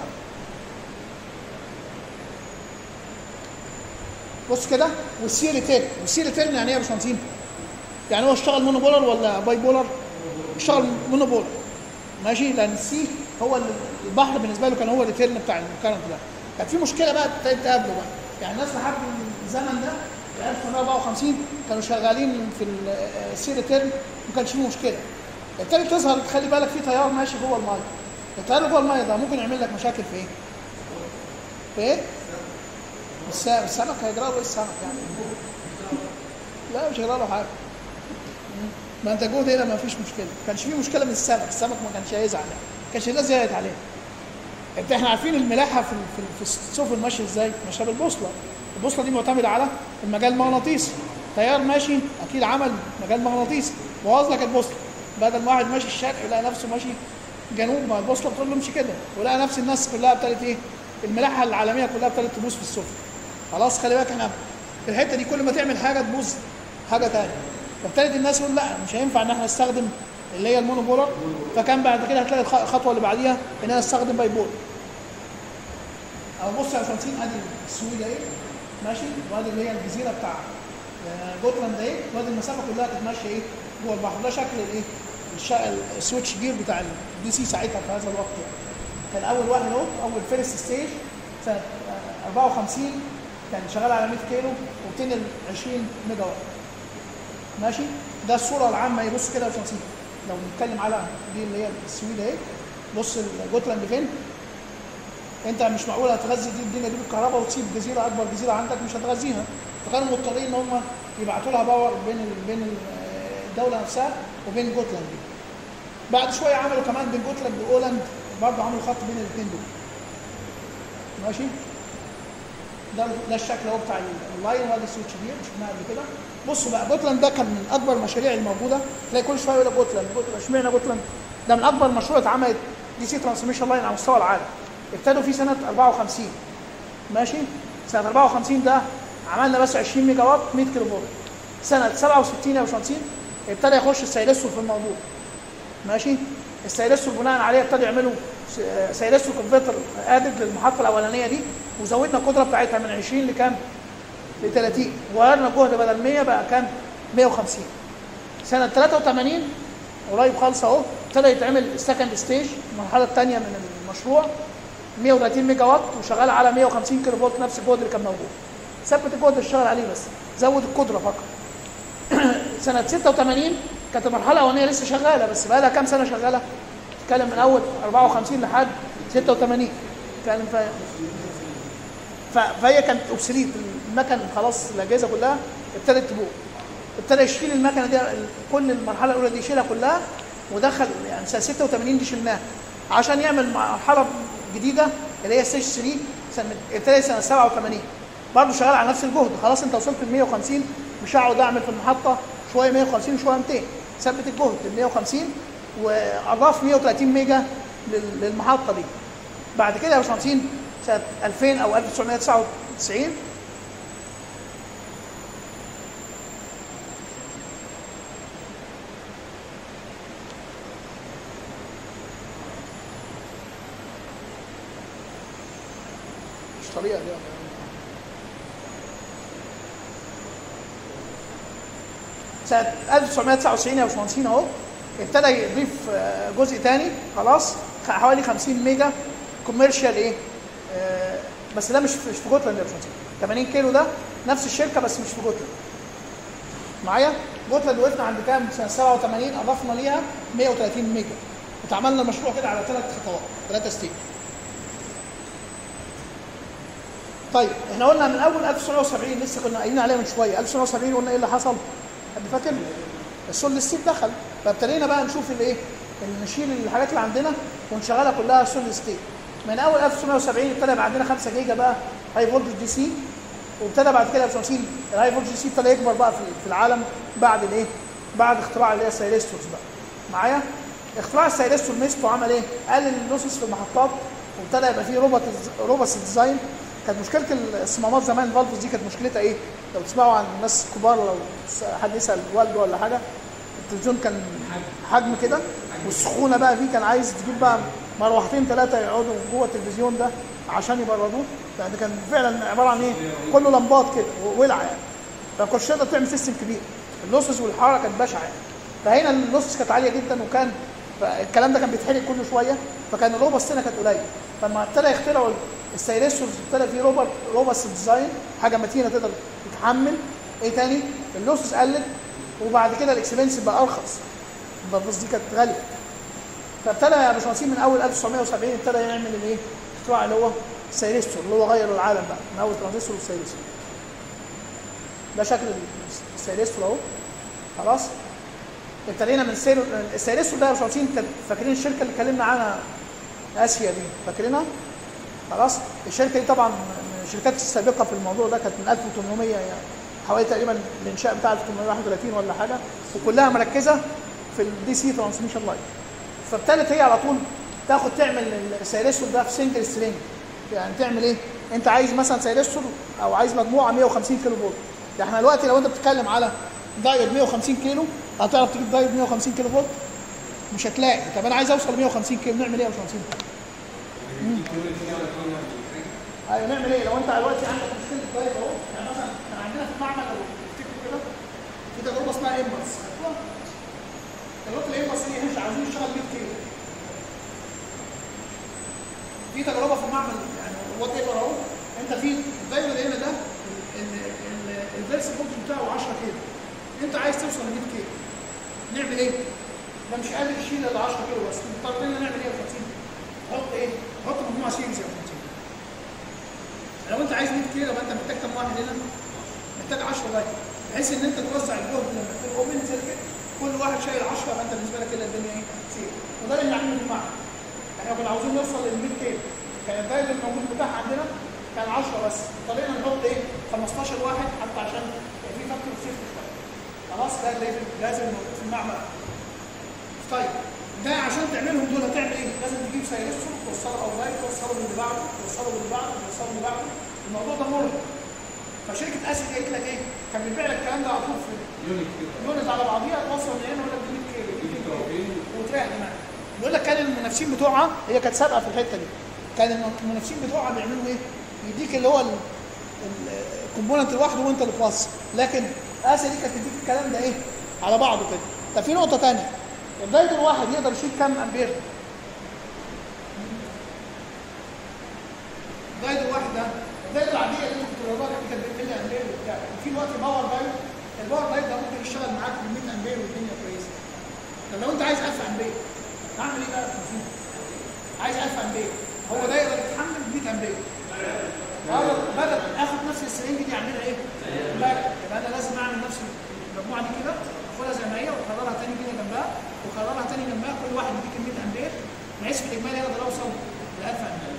Speaker 1: بص كده والسي اللي تيرن والسي اللي تيرن يعني ايه يا باشمهندسين؟ يعني هو اشتغل مونو بولر ولا باي بولر؟ اشتغل مونو بولر ماشي لان السي هو ال- البحر بالنسبه له كان هو الريتيرن بتاع الكرنت ده كانت في مشكله بقى ابتدت تقابله بقى يعني الناس لحد الزمن ده في 1954 كانوا شغالين في السير تيرم ما كانش فيه مشكله ابتدت تظهر خلي بالك في تيار ماشي جوه الميه التيار اللي جوه الميه ده ممكن يعمل لك مشاكل في ايه؟ في ايه؟ الس- السمك هيجرى له ايه السمك يعني؟ لا مش هيجرى له حاجه ما انت جوه هنا ما فيش مشكله ما كانش فيه مشكله من السمك السمك ما كانش هيزعل يعني ما كانش الناس زعلت عليه انت احنا عارفين الملاحه في في, في السفن ماشيه ازاي؟ ماشيه بالبوصله البوصله دي معتمده على المجال المغناطيسي تيار ماشي اكيد عمل مجال مغناطيسي بوظ لك البوصله بدل ما واحد ماشي الشرق يلاقي نفسه ماشي جنوب ما البوصله بتقول له امشي كده ولقى نفس الناس كلها ابتدت ايه؟ الملاحه العالميه كلها ابتدت تبوظ في السفن خلاص خلي بالك احنا في الحته دي كل ما تعمل حاجه تبوظ حاجه ثانيه فابتدت الناس يقول لا مش هينفع ان احنا نستخدم اللي هي المونوبولر فكان بعد كده هتلاقي الخ- الخطوه اللي بعديها ان انا استخدم بايبول او بص يا شمسين ادي السويد اهي ماشي وادي اللي هي الجزيره بتاع آه، جوتلاند اهي وادي المسافه كلها كانت ماشيه ايه جوه البحر ده شكل الايه الش- السويتش جير بتاع الدي سي ساعتها في هذا الوقت يعني كان اول واحد اهو اول فيرست ستيج سنه آه، 54 كان شغال على 100 كيلو وبتنقل 20 ميجا وات ماشي ده الصوره العامه اهي بص كده يا شمسين لو نتكلم على دي اللي هي السويد اهي بص جوتلاند فين انت مش معقول هتغذي دي الدنيا دي بالكهرباء وتسيب جزيره اكبر جزيره عندك مش هتغذيها فكانوا مضطرين ان هم يبعتوا لها باور بين ال- بين ال- الدوله نفسها وبين جوتلاند دي بعد شويه عملوا كمان بين جوتلاند واولاند برضه عملوا خط بين الاثنين دول ماشي ده ده الشكل اهو بتاع اللاين وادي السويتش دي شفناها قبل كده بصوا بقى جوتلاند ده كان من اكبر المشاريع الموجوده تلاقي كل شويه يقول لك جوتلاند جوتلاند اشمعنى جوتلاند ده من اكبر مشروع اتعملت دي سي ترانسميشن لاين على مستوى العالم ابتدوا فيه سنه 54 ماشي سنه 54 ده عملنا بس 20 ميجا وات 100 كيلو فولت سنه 67 يا باشمهندسين ابتدى يخش السيلستور في الموضوع ماشي السيلستور بناء عليه ابتدوا يعملوا س- سيلستور كونفرتر ادد للمحطه الاولانيه دي وزودنا القدره بتاعتها من 20 لكام؟ ل 30 وغيرنا الجهد بدل 100 بقى كام؟ 150 سنه 83 قريب خالص اهو ابتدى يتعمل السكند ستيج المرحله الثانيه من المشروع 130 ميجا وات وشغال على 150 كيلو فولت نفس الجهد اللي كان موجود ثبت الجهد اللي اشتغل عليه بس زود القدره فقط سنه 86 كانت المرحله الاولانيه لسه شغاله بس بقى لها كام سنه شغاله؟ تتكلم من اول 54 لحد 86 تتكلم في ف- فهي كانت اوبسليت المكن خلاص الاجهزه كلها ابتدت تبوظ ابتدى يشيل المكنه دي كل المرحله الاولى دي يشيلها كلها ودخل يعني سنه 86 دي شلناها عشان يعمل مرحله جديده اللي هي ستيج 3 سنه ابتدى سنه 87 برضه شغال على نفس الجهد خلاص انت وصلت ل 150 مش هقعد اعمل في المحطه شويه 150 وشويه 200 ثبت الجهد ل 150 واضاف 130 ميجا لل- للمحطه دي بعد كده يا باشمهندسين سنه 2000 او 1999 مش طريقه دي ولا إيه؟ سنه 1999 يا باشمهندسين اهو ابتدى يضيف آه، جزء تاني خلاص خ- حوالي 50 ميجا كوميرشال ايه آه، بس ده مش في مش في جوتلاند يا باشمهندسين 80 كيلو ده نفس الشركه بس مش في جوتلاند معايا جوتلاند وقفنا عند كام سنه 87 اضفنا ليها 130 ميجا واتعملنا المشروع كده على ثلاث خطوات ثلاثه ستيج طيب احنا قلنا من اول 1970 لسه كنا قايلين عليها من شويه 1970 قلنا ايه اللي حصل؟ حد فاكر؟ السول ستيل دخل فابتدينا بقى نشوف الايه؟ إن نشيل الحاجات اللي عندنا ونشغلها كلها سول ستيل من اول 1970 ابتدى يبقى عندنا 5 جيجا بقى هاي فولتج دي سي وابتدى بعد كده 50 الهاي فولتج دي سي ابتدى يكبر بقى في في العالم بعد الايه؟ بعد اختراع اللي هي السايلستورز بقى معايا؟ اختراع السايلستور ميزته عمل ايه؟ قلل اللوسز في المحطات وابتدى يبقى فيه روبوت روبوت ديزاين كانت مشكله الصمامات زمان الفالفز دي كانت مشكلتها ايه؟ لو تسمعوا عن ناس كبار لو س- حد يسال والده ولا حاجه التلفزيون كان حجم كده والسخونه بقى فيه كان عايز تجيب بقى مروحتين ثلاثه يقعدوا جوه التلفزيون ده عشان يبردوه يعني كان فعلا عباره عن ايه؟ كله لمبات كده ولع يعني فما كنتش تقدر تعمل سيستم كبير اللوسز والحراره كانت بشعه يعني فهنا اللوسز كانت عاليه جدا وكان فالكلام ده كان بيتحرق كل شويه فكان الروبوست هنا كانت قليل فلما ابتدى يخترعوا السيريستور ابتدى فيه روبر روبس ديزاين حاجه متينه تقدر تتحمل ايه تاني اللوسز قلت وبعد كده الاكسبنس بقى ارخص البلبس دي كانت غاليه فابتدى يا باشمهندسين من اول 1970 ابتدى يعمل الايه؟ اختراع اللي هو السيريستور اللي هو غير العالم بقى من اول ترانزستور للسيريستور ده شكل السيريستور اهو خلاص ابتدينا من سير السيريستور ده يا باشمهندسين انت فاكرين الشركه اللي اتكلمنا عنها اسيا دي فاكرينها؟ خلاص الشركه دي طبعا من الشركات السابقه في الموضوع ده كانت من 1800 يعني حوالي تقريبا الانشاء بتاع 1831 ولا حاجه وكلها مركزه في الدي سي ترانسميشن لاين فابتدت هي على طول تاخد تعمل السيريستور ده في سنجل سترينج يعني تعمل ايه؟ انت عايز مثلا سيريستور او عايز مجموعه 150 كيلو فولت ده احنا دلوقتي لو انت بتتكلم على دايود 150 كيلو هتعرف تجيب دايود 150 كيلو فولت مش هتلاقي طب انا عايز اوصل 150 كيلو نعمل ايه يا باشمهندس؟ ايوه نعمل ايه لو انت دلوقتي عندك مشكله دايود اهو يعني مثلا كان عندنا في المعمل لو تفتكروا كده في تجربه اسمها امبلس تجربه الامبلس دي احنا عاوزين نشتغل 100 كيلو في تجربه في المعمل يعني وات ايفر اهو انت في الدايره اللي هنا ده الفيرس فولت بتاعه 10 كيلو انت عايز توصل ل 100 كيلو نعمل ايه؟ ده مش قادر يشيل الا 10 كيلو بس مضطرين نعمل ايه يا 50 حط ايه؟ حط مجموعه سيريز يا 50 لو انت عايز 100 كيلو يبقى انت محتاج كام واحد هنا؟ محتاج 10 لايت بحيث ان انت توزع الجهد لما تكون اوبن سيركت كل واحد شايل 10 يبقى انت بالنسبه لك كده الدنيا ايه؟ سير وده اللي بنعمله في المعمل احنا كنا عاوزين نوصل لل 100 كيلو كان الدايره الموجود بتاعها عندنا كان 10 بس اضطرينا نحط ايه 15 واحد حتى عشان يبقى في فاكتور سيفتي شويه خلاص ده اللي لازم موجود في المعمل طيب ده عشان تعملهم دول هتعمل ايه؟ لازم تجيب سيرسهم توصله او لايت توصله للي بعده توصله للي بعده توصله للي بعده الموضوع ده مرهق فشركه اسيد قالت لك ايه؟ كان بيبيع لك الكلام ده على طول في
Speaker 3: يونت كده
Speaker 1: يونت على بعضيها توصل من هنا ولا ب 100 كيلو
Speaker 3: يجي طرفين
Speaker 1: وتريح دماغك بيقول لك كان المنافسين بتوعها هي كانت سابقه في الحته دي كان المنافسين بتوعها بيعملوا ايه؟ يديك اللي هو ال- ال- الكومبوننت لوحده وانت اللي توصل لكن اسيا دي كانت تديك الكلام ده ايه؟ على بعضه كده طب في نقطه ثانيه الدايت الواحد يقدر يشيل كام امبير؟ الدايت الواحد ده الدايت العاديه اللي انت كنت بتقولها دي كانت بتملي امبير وبتاع في دلوقتي باور دايت الباور دايت ده ممكن يشتغل معاك ب 100 امبير والدنيا كويسه طب لو انت عايز 1000 امبير تعمل ايه بقى في الفيلم؟ عايز 1000 امبير هو ده يقدر يتحمل 100 امبير بدل بدل اخد نفس السرنج دي اعملها ايه؟ لا يبقى انا لازم اعمل نفس المجموعه دي كده اخدها زي ما هي واكررها تاني كده جنبها واكررها تاني جنبها كل واحد يديك 100 امبير بحيث في الاجمالي اقدر اوصل ل 1000 امبير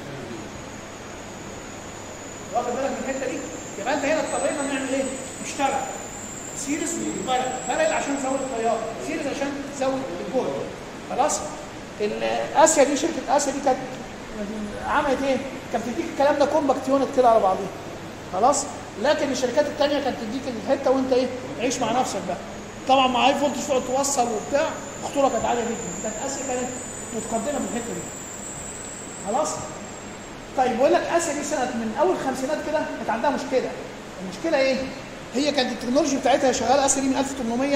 Speaker 1: واخد بالك من الحته دي؟ يبقى انت هنا اضطرينا نعمل ايه؟ نشتغل سيريس وبارل بارل عشان تزود التيار سيريس عشان تزود الجهد خلاص ال- اسيا دي شركه اسيا دي كانت عملت ايه؟ كانت بتديك الكلام ده كومباكت يونت كده على بعضيه خلاص لكن الشركات الثانيه كانت تديك الحته وانت ايه عيش مع نفسك بقى طبعا مع هاي فولتج تقعد توصل وبتاع الخطوره كانت عاليه جدا كانت اسيا كانت متقدمه في الحته دي خلاص طيب بقول لك اسيا دي سنه من اول الخمسينات كده كانت عندها مشكله المشكله ايه؟ هي كانت التكنولوجي بتاعتها شغاله اسيا دي من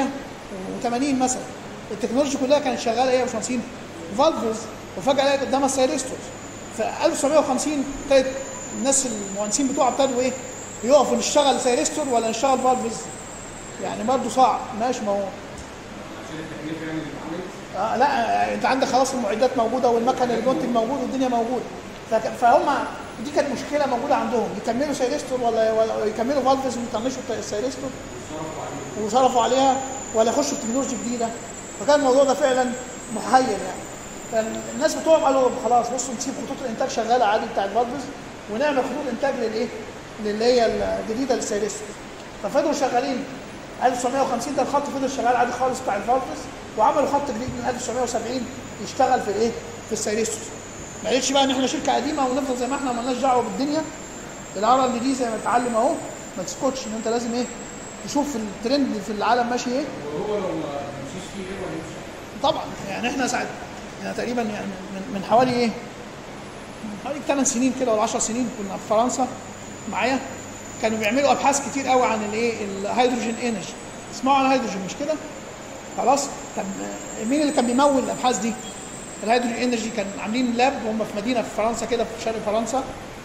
Speaker 1: 1880 مثلا التكنولوجي كلها كانت شغاله ايه يا باشمهندسين؟ فالفز وفجاه لقيت قدامها السيريستورز في 1950 ابتدت الناس المهندسين بتوعها ابتدوا ايه؟ يقفوا نشتغل سيريستور ولا نشتغل فالفز؟ يعني برضه صعب ماشي ما هو
Speaker 3: عشان التكلفه يعني اللي اتعملت
Speaker 1: آه لا آه، انت عندك خلاص المعدات موجوده والمكن المنتج موجود والدنيا موجوده فك- فهم دي كانت مشكله موجوده عندهم يكملوا سيريستور ولا ولا يكملوا فالفز ويطنشوا الت- السيريستور وصرفوا عليها ولا يخشوا في تكنولوجيا جديده فكان الموضوع ده فعلا محير يعني فالناس بتوعهم قالوا خلاص بصوا نسيب خطوط الانتاج شغاله عادي بتاع الفالفز ونعمل خطوط انتاج للايه؟ للي هي الجديده للسيريستور ففضلوا شغالين 1950 ده الخط فضل شغال عادي خالص بتاع الفالفز وعملوا خط جديد من 1970 يشتغل في الايه؟ في السيريستور ما قالتش بقى ان احنا شركه قديمه ونفضل زي ما احنا مالناش دعوه بالدنيا العرب اللي دي زي ما اتعلم اهو ما تسكتش ان انت لازم ايه تشوف الترند في العالم ماشي ايه
Speaker 3: وهو لو ما مشيش فيه غيره هيمشي
Speaker 1: طبعا يعني احنا ساعد يعني تقريبا يعني من, من حوالي ايه من حوالي 8 سنين كده ولا 10 سنين كنا في فرنسا معايا كانوا بيعملوا ابحاث كتير قوي عن الايه الهيدروجين انرجي اسمعوا عن الهيدروجين مش كده خلاص طب آه، مين اللي كان بيمول الابحاث دي الهيدروجين انرجي كان عاملين لاب هم في مدينه في فرنسا كده في شرق فرنسا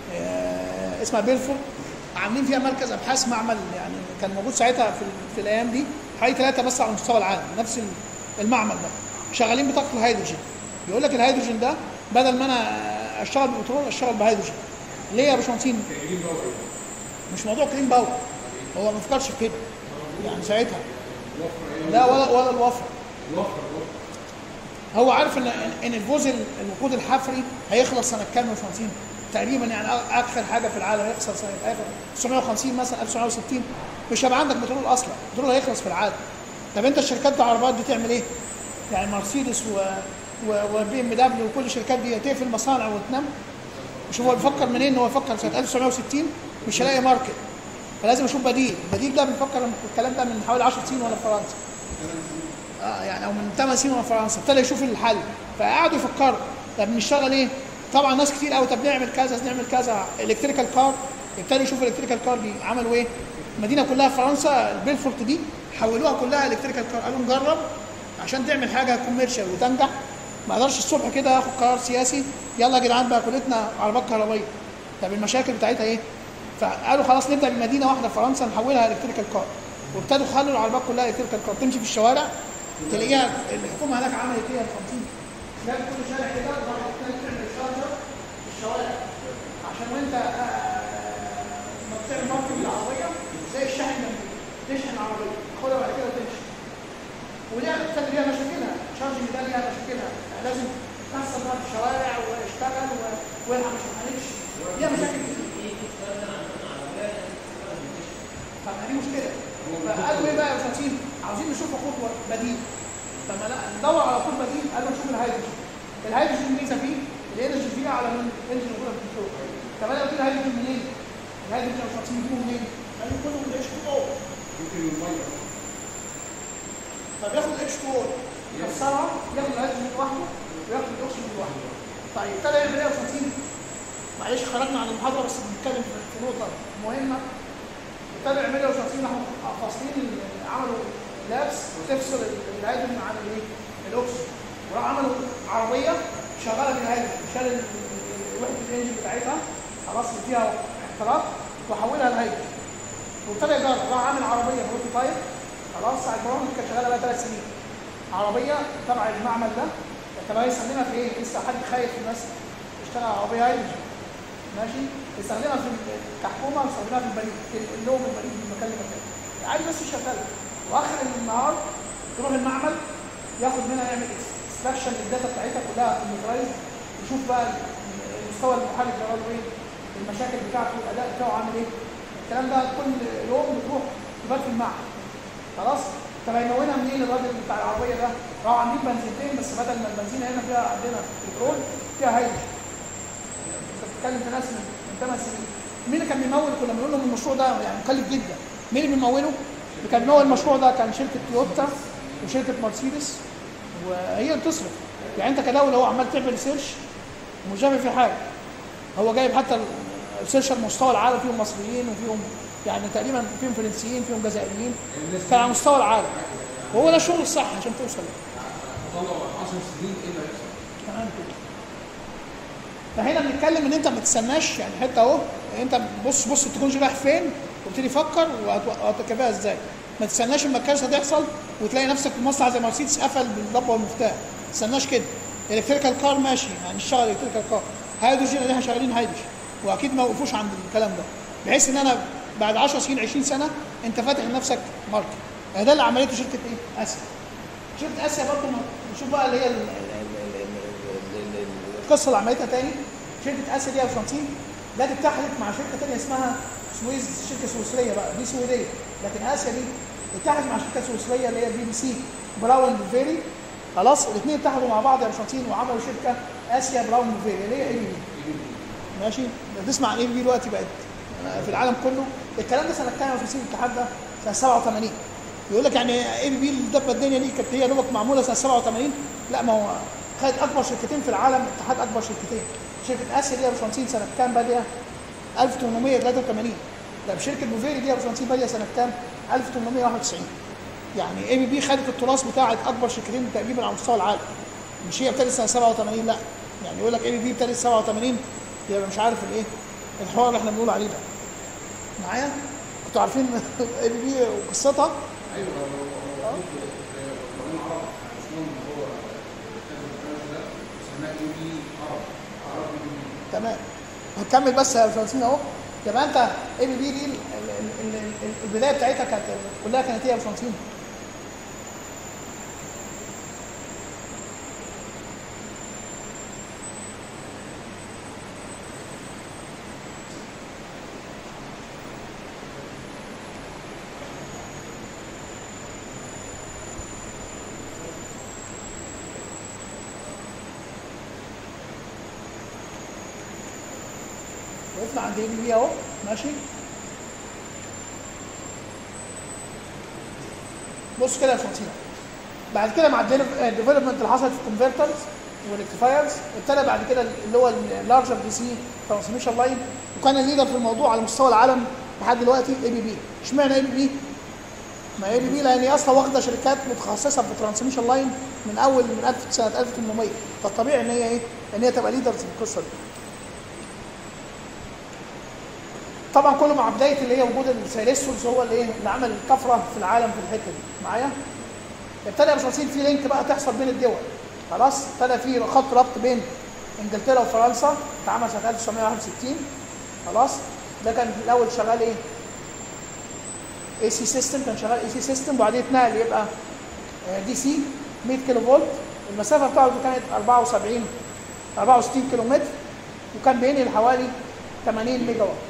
Speaker 1: آه، اسمها بيلفورد عاملين فيها مركز ابحاث معمل يعني كان موجود ساعتها في, في الايام دي حوالي ثلاثه بس على مستوى العالم نفس المعمل ده شغالين بطاقه الهيدروجين بيقول لك الهيدروجين ده بدل ما انا اشتغل ببترول اشتغل بهيدروجين ليه يا باشمهندسين
Speaker 3: كريم باور
Speaker 1: مش موضوع كلين باور هو ما فكرش في كده يعني ساعتها
Speaker 3: وفر
Speaker 1: لا ولا ولا الوفر
Speaker 3: وفر وفر
Speaker 1: هو عارف ان ان الجزء الوقود الحفري هيخلص سنه كام يا باشمهندسين؟ تقريبا يعني أ- اخر حاجه في العالم هيخلص سنه اخر 1950 مثلا 1960 مش هيبقى عندك بترول اصلا البترول هيخلص في العالم طب انت الشركات العربيات دي تعمل ايه؟ يعني مرسيدس و و وبي ام دبليو وكل الشركات دي تقفل مصانع وتنام مش هو بيفكر منين هو بيفكر سنه 1960 مش هلاقي ماركت فلازم اشوف بديل البديل ده بنفكر الكلام ده من حوالي 10 سنين وانا في فرنسا اه يعني او من 8 سنين وانا في فرنسا ابتدى يشوف الحل فقعدوا يفكروا طب نشتغل ايه؟ طبعا ناس كتير قوي طب نعمل كذا نعمل كذا الكتريكال كار ابتدوا يشوفوا الكتريكال كار دي عملوا ايه؟ المدينه كلها في فرنسا البيلفورت دي حولوها كلها الكتريكال كار قالوا نجرب عشان تعمل حاجه كوميرشال وتنجح ما اقدرش الصبح كده اخد قرار سياسي يلا يا جدعان بقى كلتنا عربات كهربائيه طب المشاكل بتاعتها ايه؟ فقالوا خلاص نبدا بمدينه واحده في فرنسا نحولها الكتريكال كار وابتدوا خلوا العربات كلها الكتريكال كار تمشي في الشوارع تلاقيها الحكومه هناك عملت ايه يا الخمسين؟ جاب كل شارع كده راحت تعمل شارجر في الشوارع عشان وانت آه، ما بتعمل ماركت بالعربيه زي الشحن ده تشحن العربيه تاخدها بعد كده وتمشي وليها ابتدى ليها مشاكلها شارجنج ده ليها مشاكلها يعني لازم تحصل بقى في الشوارع واشتغل و- والها ما شحنتش ليها مشاكل كتير طب ما دي مشكله فقالوا ايه بقى يا باشمهندسين عاوزين نشوف وقود بديل طب ما لا ندور على وقود بديل قالوا نشوف الهيدروجين الهيدروجين الميزه فيه الانرجي فيه اعلى من الانرجي موجوده في البترول طب انا قلت الهيدروجين منين؟ الهيدروجين يا باشمهندسين بيجيبه منين؟ قالوا كله من الاتش 2 او
Speaker 3: ممكن الميه
Speaker 1: طب ياخد الاتش 2 او يكسرها ياخد الهيدروجين لوحده وياخد الاكسجين لوحده طيب ابتدى يعمل ايه يا باشمهندسين؟ معلش خرجنا عن المحاضره بس بنتكلم في في نقطه مهمه ابتدوا يعملوا شخصين راحوا فاصلين ال- عملوا لابس تفصل ال- الهيدروجين عن الايه؟ الاكسجين وراحوا عملوا عربيه شغاله بالهيدروجين شال ال- ال- وحده الانجن بتاعتها خلاص اللي فيها احتراق وحولها لهيدروجين وابتدى يجرب راح عامل عربيه بروتوتايب خلاص ساعه البرامج كانت شغاله بقى ثلاث سنين عربيه تبع المعمل ده طب هيستخدمها في ايه؟ لسه حد خايف الناس تشتغل عربيه هيدروجين ماشي يستخدمها في ال- كحكومه ويستخدمها في البريد اللوم البريد من مكان لمكان عادي بس يشغلها واخر النهار يروح المعمل ياخد منها يعمل اكستراكشن للداتا بتاعتها كلها كمبيوترايز يشوف بقى المستوى المحرك ده له ايه المشاكل بتاعته الاداء بتاعه عامل ايه الكلام ده كل يوم بتروح تبات في المعمل خلاص طب هيمونها منين الراجل بتاع العربيه ده؟ راحوا عاملين بنزينتين بس بدل ما البنزينه هنا فيها عندنا بترول فيها هيدروجين انت بتتكلم في ناس من من ثمان سنين مين اللي كان بيمول كنا بنقول لهم المشروع ده يعني مكلف جدا مين اللي بيموله؟ اللي كان بيمول المشروع ده كان شركه تويوتا وشركه مرسيدس وهي اللي بتصرف يعني انت كدوله هو عمال تعمل ريسيرش ومش جايب فيه حاجه هو جايب حتى الريسيرش على مستوى العالم فيهم مصريين وفيهم يعني تقريبا فيهم فرنسيين فيهم جزائريين كان على مستوى العالم وهو ده الشغل الصح عشان توصل له
Speaker 3: طلعوا 10 سنين ايه اللي هيحصل؟
Speaker 1: تمام كده فهنا بنتكلم ان انت ما تستناش يعني حته اهو انت بص بص التكنولوجيا رايح فين وابتدي فكر وهت- وهتركبها ازاي ما تستناش اما الكارثه تحصل وتلاقي نفسك في مصنع زي مرسيدس قفل بالضبه والمفتاح ما تستناش كده الكتريكال كار ماشي هنشتغل الكتريكال كار هيدروجين اللي احنا شغالين هيدروجين واكيد ما وقفوش عند الكلام ده بحيث ان انا بعد 10 سنين 20 سنه انت فاتح لنفسك ماركت ده اللي عملته شركه ايه؟ اسيا شركه اسيا برضه ما- نشوف بقى اللي هي ال- ال- ال- ال- ال- ال- القصه اللي عملتها تاني شركه اسيا دي يا باشمهندسين جت اتحدت مع شركه تانيه اسمها سويز شركه سويسريه بقى دي سويديه لكن اسيا دي اتحدت مع شركه سويسريه اللي هي بي بي سي براون فيري خلاص الاثنين اتحدوا مع بعض يا باشمهندسين وعملوا شركه اسيا براون فيري اللي هي اي بي بي ماشي تسمع عن اي بي بي دلوقتي بقت في العالم كله الكلام ده سنه كام يا باشمهندسين الاتحاد ده سنه 87 يقول لك يعني اي بي بي اللي دبه الدنيا دي كانت هي دوبك معموله سنه 87 لا ما هو خد اكبر شركتين في العالم اتحاد اكبر شركتين شركه اسيا دي يا باشمهندسين سنه كام باديه 1883 لا شركه بوفيري دي يا باشمهندسين باديه سنه كام 1891 يعني اي بي بي خدت التراث بتاعت اكبر شركتين تقريبا على مستوى العالم مش هي ابتدت سنه 87 لا يعني يقول لك اي بي بي ابتدت 87 يبقى مش عارف الايه الحوار اللي احنا بنقول عليه ده معايا كنتوا عارفين اي بي بي وقصتها
Speaker 3: ايوه هو هو هو قانون عرب اسمهم هو كتاب الفرنسي ده سماه اي بي عرب عرب اي بي
Speaker 1: تمام هنكمل بس يا باشمهندسين اهو يبقى انت اي بي بي دي ال- ال- ال- ال- البدايه بتاعتها كانت كلها كانت ايه يا باشمهندسين؟ وقفنا عند اي بي بي اهو ماشي بص كده يا باشمهندسين بعد كده مع الديفلوبمنت اللي حصلت في الكونفرترز والريكتيفايرز ابتدى بعد كده اللي هو اللارجر دي سي ترانسميشن لاين وكان الليدر في الموضوع على مستوى العالم لحد دلوقتي اي بي بي اشمعنى اي بي بي؟ ما اي بي بي لان هي اصلا واخده شركات متخصصه في الترانسميشن لاين من اول من 1000 سنه 1800 فالطبيعي ان هي ايه؟ ان هي تبقى ليدرز في القصه دي. طبعا كله مع بدايه اللي هي وجود السيليسوس هو اللي ايه اللي عمل الطفره في العالم في الحته دي معايا ابتدى يا باشمهندسين في لينك بقى تحصل بين الدول خلاص ابتدى في خط ربط بين انجلترا وفرنسا اتعمل سنه 1961 خلاص ده كان الاول شغال ايه اي سي سيستم كان شغال اي سي سيستم وبعدين اتنقل يبقى دي سي 100 كيلو فولت المسافه بتاعته كانت 74 64 كيلو متر وكان بينقل حوالي 80 ميجا وات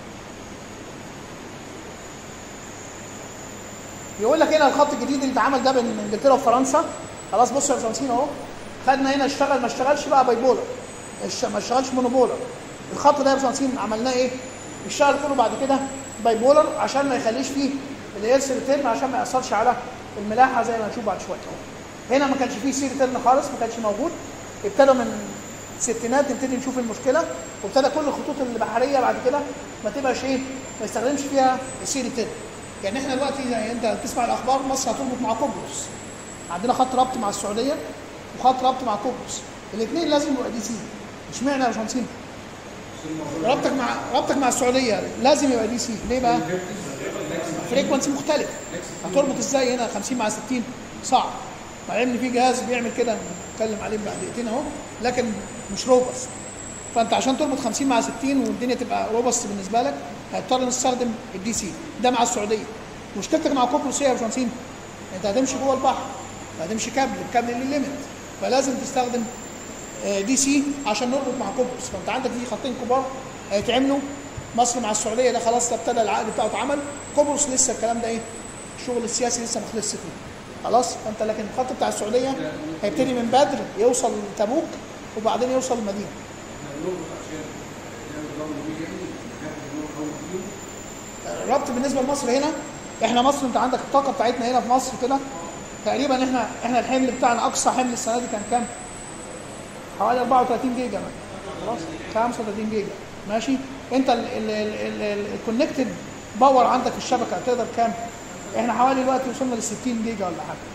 Speaker 1: يقول لك هنا الخط الجديد اللي اتعمل ده بين انجلترا وفرنسا خلاص بصوا يا باشمهندسين اهو خدنا هنا اشتغل ما اشتغلش بقى باي بولر الش- ما اشتغلش مونوبولر الخط ده يا باشمهندسين عملناه ايه؟ اشتغل كله بعد كده باي بولر عشان ما يخليش فيه الهيرس ريتيرن عشان ما ياثرش على الملاحه زي ما هنشوف بعد شويه اهو هنا ما كانش فيه سي ريتيرن خالص ما كانش موجود ابتدوا من الستينات نبتدي نشوف المشكله وابتدى كل الخطوط البحريه بعد كده ما تبقاش ايه ما يستخدمش فيها السي ريتيرن يعني احنا دلوقتي زي انت تسمع الاخبار مصر هتربط مع قبرص عندنا خط ربط مع السعوديه وخط ربط مع قبرص الاثنين لازم يبقى دي سي اشمعنى يا باشمهندسين؟ ربطك مع ربطك مع السعوديه لازم يبقى دي سي ليه بقى؟ فريكونسي مختلف هتربط ازاي هنا 50 مع 60 صعب مع ان في جهاز بيعمل كده نتكلم عليه بعد دقيقتين اهو لكن مش روبس فانت عشان تربط 50 مع 60 والدنيا تبقى روبس بالنسبه لك هتضطر نستخدم الدي سي ده مع السعوديه مشكلتك مع قبرص ايه يا باشمهندسين؟ انت هتمشي جوه البحر هتمشي كابل الكابل له ليميت فلازم تستخدم دي سي عشان نربط مع قبرص فانت عندك في خطين كبار هيتعملوا مصر مع السعوديه ده خلاص ده ابتدى العقد بتاعه اتعمل قبرص لسه الكلام ده ايه الشغل السياسي لسه ما خلصش فيه خلاص فانت لكن الخط بتاع السعوديه هيبتدي من بدر يوصل تبوك وبعدين يوصل المدينه
Speaker 3: احنا بنربط عشان نعمل ضمن بيه يعني نعمل نور قوي فيه
Speaker 1: الربط بالنسبه لمصر هنا احنا مصر انت عندك الطاقه بتاعتنا هنا في مصر كده تقريبا احنا احنا الحمل بتاعنا اقصى حمل السنه دي كان كام؟ حوالي 34 جيجا خلاص 35 جيجا ماشي انت الكونكتد باور عندك في الشبكه تقدر كام؟ احنا حوالي دلوقتي وصلنا ل 60 جيجا ولا حاجه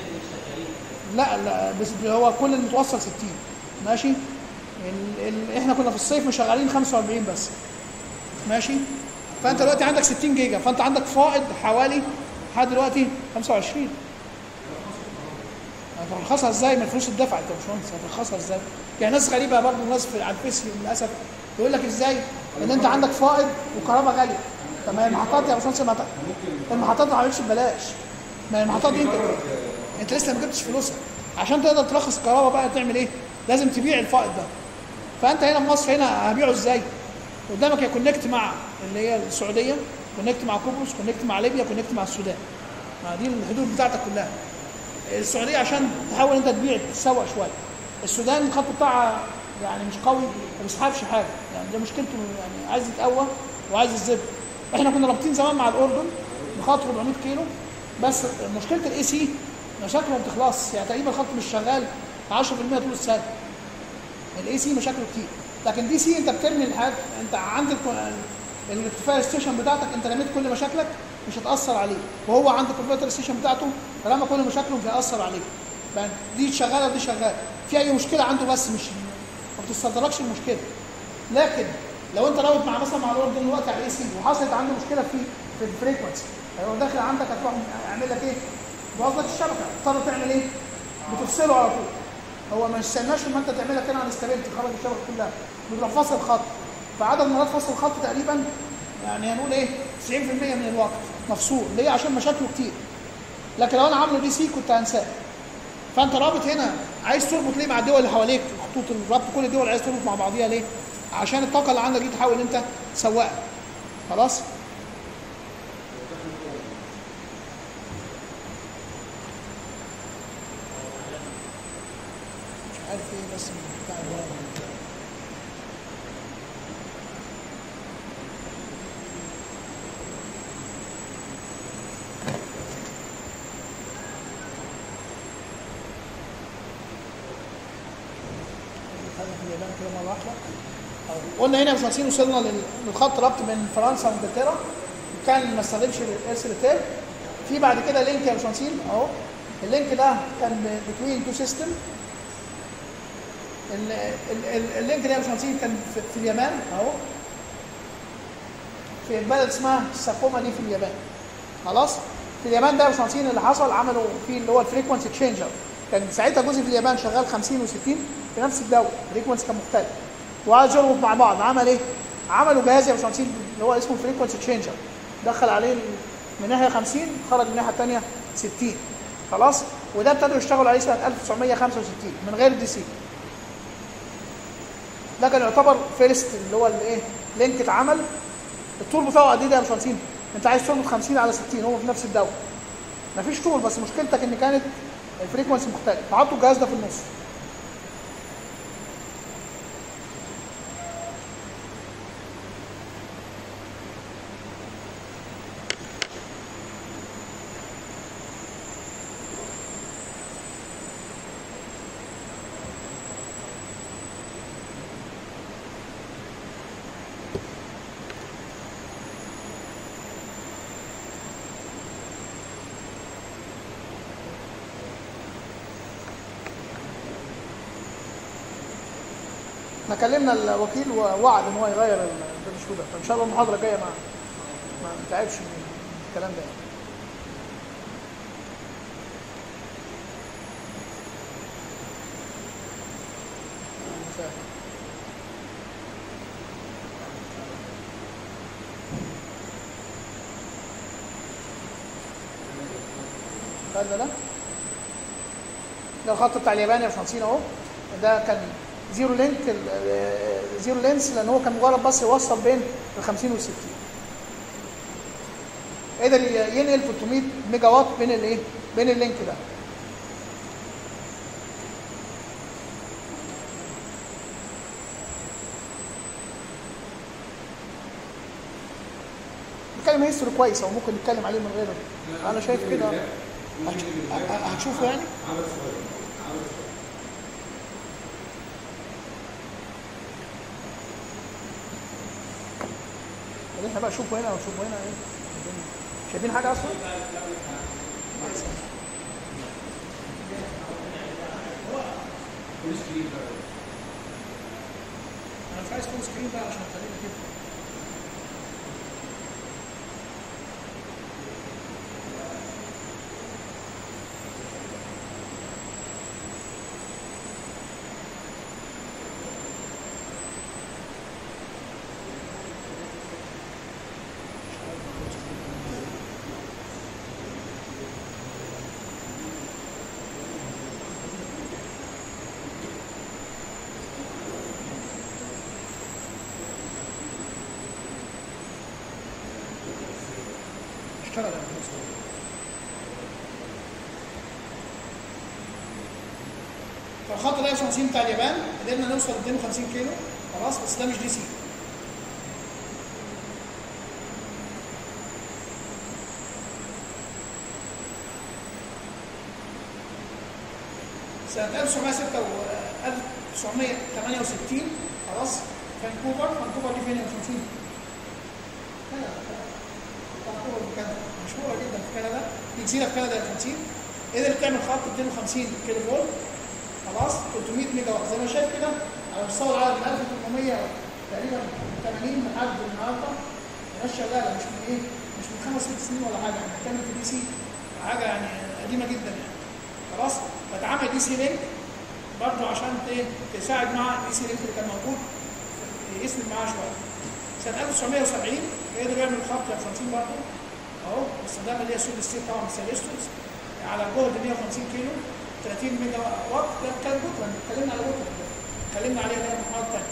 Speaker 1: لا لا بس هو كل المتوصل 60 ماشي ال ال احنا كنا في الصيف مشغلين 45 بس ماشي فانت دلوقتي عندك 60 جيجا فانت عندك فائض حوالي لحد دلوقتي 25 هترخصها ازاي من فلوس الدفع انت يا باشمهندس هترخصها ازاي؟ يعني ناس غريبه برضه ناس في على الفيس للاسف يقول لك ازاي؟ ان انت عندك فائض وكهرباء غاليه طب ما هي المحطات يا باشمهندس ما ت- المحطات ما عملتش ببلاش ما هي المحطات دي انت انت لسه ما جبتش فلوسها عشان تقدر ترخص الكهرباء بقى تعمل ايه؟ لازم تبيع الفائض ده فانت هنا في مصر هنا هبيعه ازاي؟ قدامك يا كونكت مع اللي هي السعوديه كونكت مع قبرص كونكت مع ليبيا كونكت مع السودان ما دي الحدود بتاعتك كلها السعوديه عشان تحاول انت تبيع تسوق شويه السودان الخط بتاعها يعني مش قوي ما بيسحبش حاجه يعني ده مشكلته يعني عايز يتقوى وعايز الزبده احنا كنا رابطين زمان مع الاردن بخط 400 كيلو بس مشكله الاي سي مشاكله ما بتخلصش يعني تقريبا الخط مش شغال 10% طول السنه الاي سي مشاكله كتير لكن دي سي انت بترمي الحاجه انت عندك الريكتيفاير ستيشن بتاعتك انت رميت كل مشاكلك مش هتاثر عليه وهو عند الكمبيوتر ستيشن بتاعته رمى كل مشاكله مش هياثر عليه فاهم؟ دي شغاله ودي شغاله في اي مشكله عنده بس مش ما بتصدركش المشكله لكن لو انت رابط مع مثلا مع الورد دلوقتي على الاي سي وحصلت عنده مشكله في في الفريكونسي هيبقى داخل عندك هتروح يعمل لك ايه؟ بوظ لك الشبكه تضطر تعمل ايه؟ بتفصله على طول هو ما يستناش لما انت تعملها كده على ستابيلتي خرج الشبكه كلها بيبقى فاصل خط فعدد مرات فصل الخط تقريبا يعني هنقول ايه 90% من الوقت مفصول ليه عشان مشاكله كتير لكن لو انا عامله دي سي كنت هنساه فانت رابط هنا عايز تربط ليه مع الدول اللي حواليك خطوط الربط كل الدول عايز تربط مع بعضيها ليه عشان الطاقه اللي عندك دي تحاول ان انت تسوقها خلاص مش عارف ايه بس من بتاع الورق. حاجه في اليابان كده مره واحده أو- قلنا هنا يا باشمهندسين وصلنا لل- للخط ربط من فرنسا وانجلترا وكان ما استخدمش الاس ريتير في بعد كده لينك يا باشمهندسين اهو اللينك ده كان بتوين تو سيستم اللينك ده يا باشمهندسين كان في, في اليابان اهو في بلد اسمها ساكوما دي في اليابان خلاص في اليابان ده يا باشمهندسين اللي حصل عملوا فيه اللي هو الفريكونسي تشينجر كان ساعتها جزء في اليابان شغال 50 و60 في نفس الدوله الفريكونسي كان مختلف وعايز يربط مع بعض عمل ايه؟ عملوا جهاز يا باشمهندسين اللي هو اسمه فريكونسي تشينجر دخل عليه من ناحيه 50 خرج من الناحيه الثانيه 60 خلاص وده ابتدوا يشتغلوا عليه سنه 1965 من غير دي سي ده كان يعتبر فيرست اللي هو الايه لينك اتعمل الطول بتاعه قد ايه ده يا باشمهندسين؟ انت عايز تربط 50 على 60 هو في نفس الدوله مفيش طول بس مشكلتك ان كانت الفريكونسي مختلف فحطوا الجهاز ده في النص احنا كلمنا الوكيل ووعد ان هو يغير البريشو ده فان شاء الله المحاضره الجايه ما ما نتعبش من الكلام ده يعني. خدنا ده ده الخط بتاع اليابان يا باشمهندسين اهو ده كان زيرو لينك ال- زيرو لينس لان هو كان مجرد بس يوصل بين ال 50 وال 60 قدر ي- ينقل 300 ميجا وات بين الايه؟ بين اللينك ده نتكلم هيستوري كويس او ممكن نتكلم عليه من غيره انا شايف كده هت- هتشوفه يعني
Speaker 3: عدد صغير عدد صغير
Speaker 1: طب احنا بقى شوفوا هنا وشوفوا هنا ايه شايفين حاجه اصلا؟
Speaker 3: فول سكرين بقى
Speaker 1: انا مش عايز فول سكرين بقى عشان اخلينا كده اشتغل على الفول سكرين فالخط ده 50 بتاع اليابان قدرنا نوصل 250 كيلو خلاص بس ده مش دي سي سنة 1906 و 1968 خلاص فانكوفر فانكوفر دي فين يا 50 كندا فانكوفر في كندا مشهورة جدا في كندا دي جزيرة في كندا يا 50 قدرت تعمل خط 250 كيلو فولت خلاص 300 ميجا وات زي ما شايف كده على مستوى العالم من تقريبا 80 لحد النهارده مش شغاله مش من ايه مش من خمس ست سنين ولا حاجه احنا بنتكلم في دي سي حاجه يعني قديمه جدا يعني خلاص فتعمل دي سي لينك برضه عشان ايه تساعد مع الدي سي لينك اللي كان موجود يسند معاه شويه سنه 1970 قدر يعمل خط ل 50 برضه اهو باستخدام اللي هي سود ستيت طبعا سيليستوس على جهد 150 كيلو 30 ميجا وات ده كان جوتلاند اتكلمنا على جوتلاند اتكلمنا عليها ده محاضره ثانيه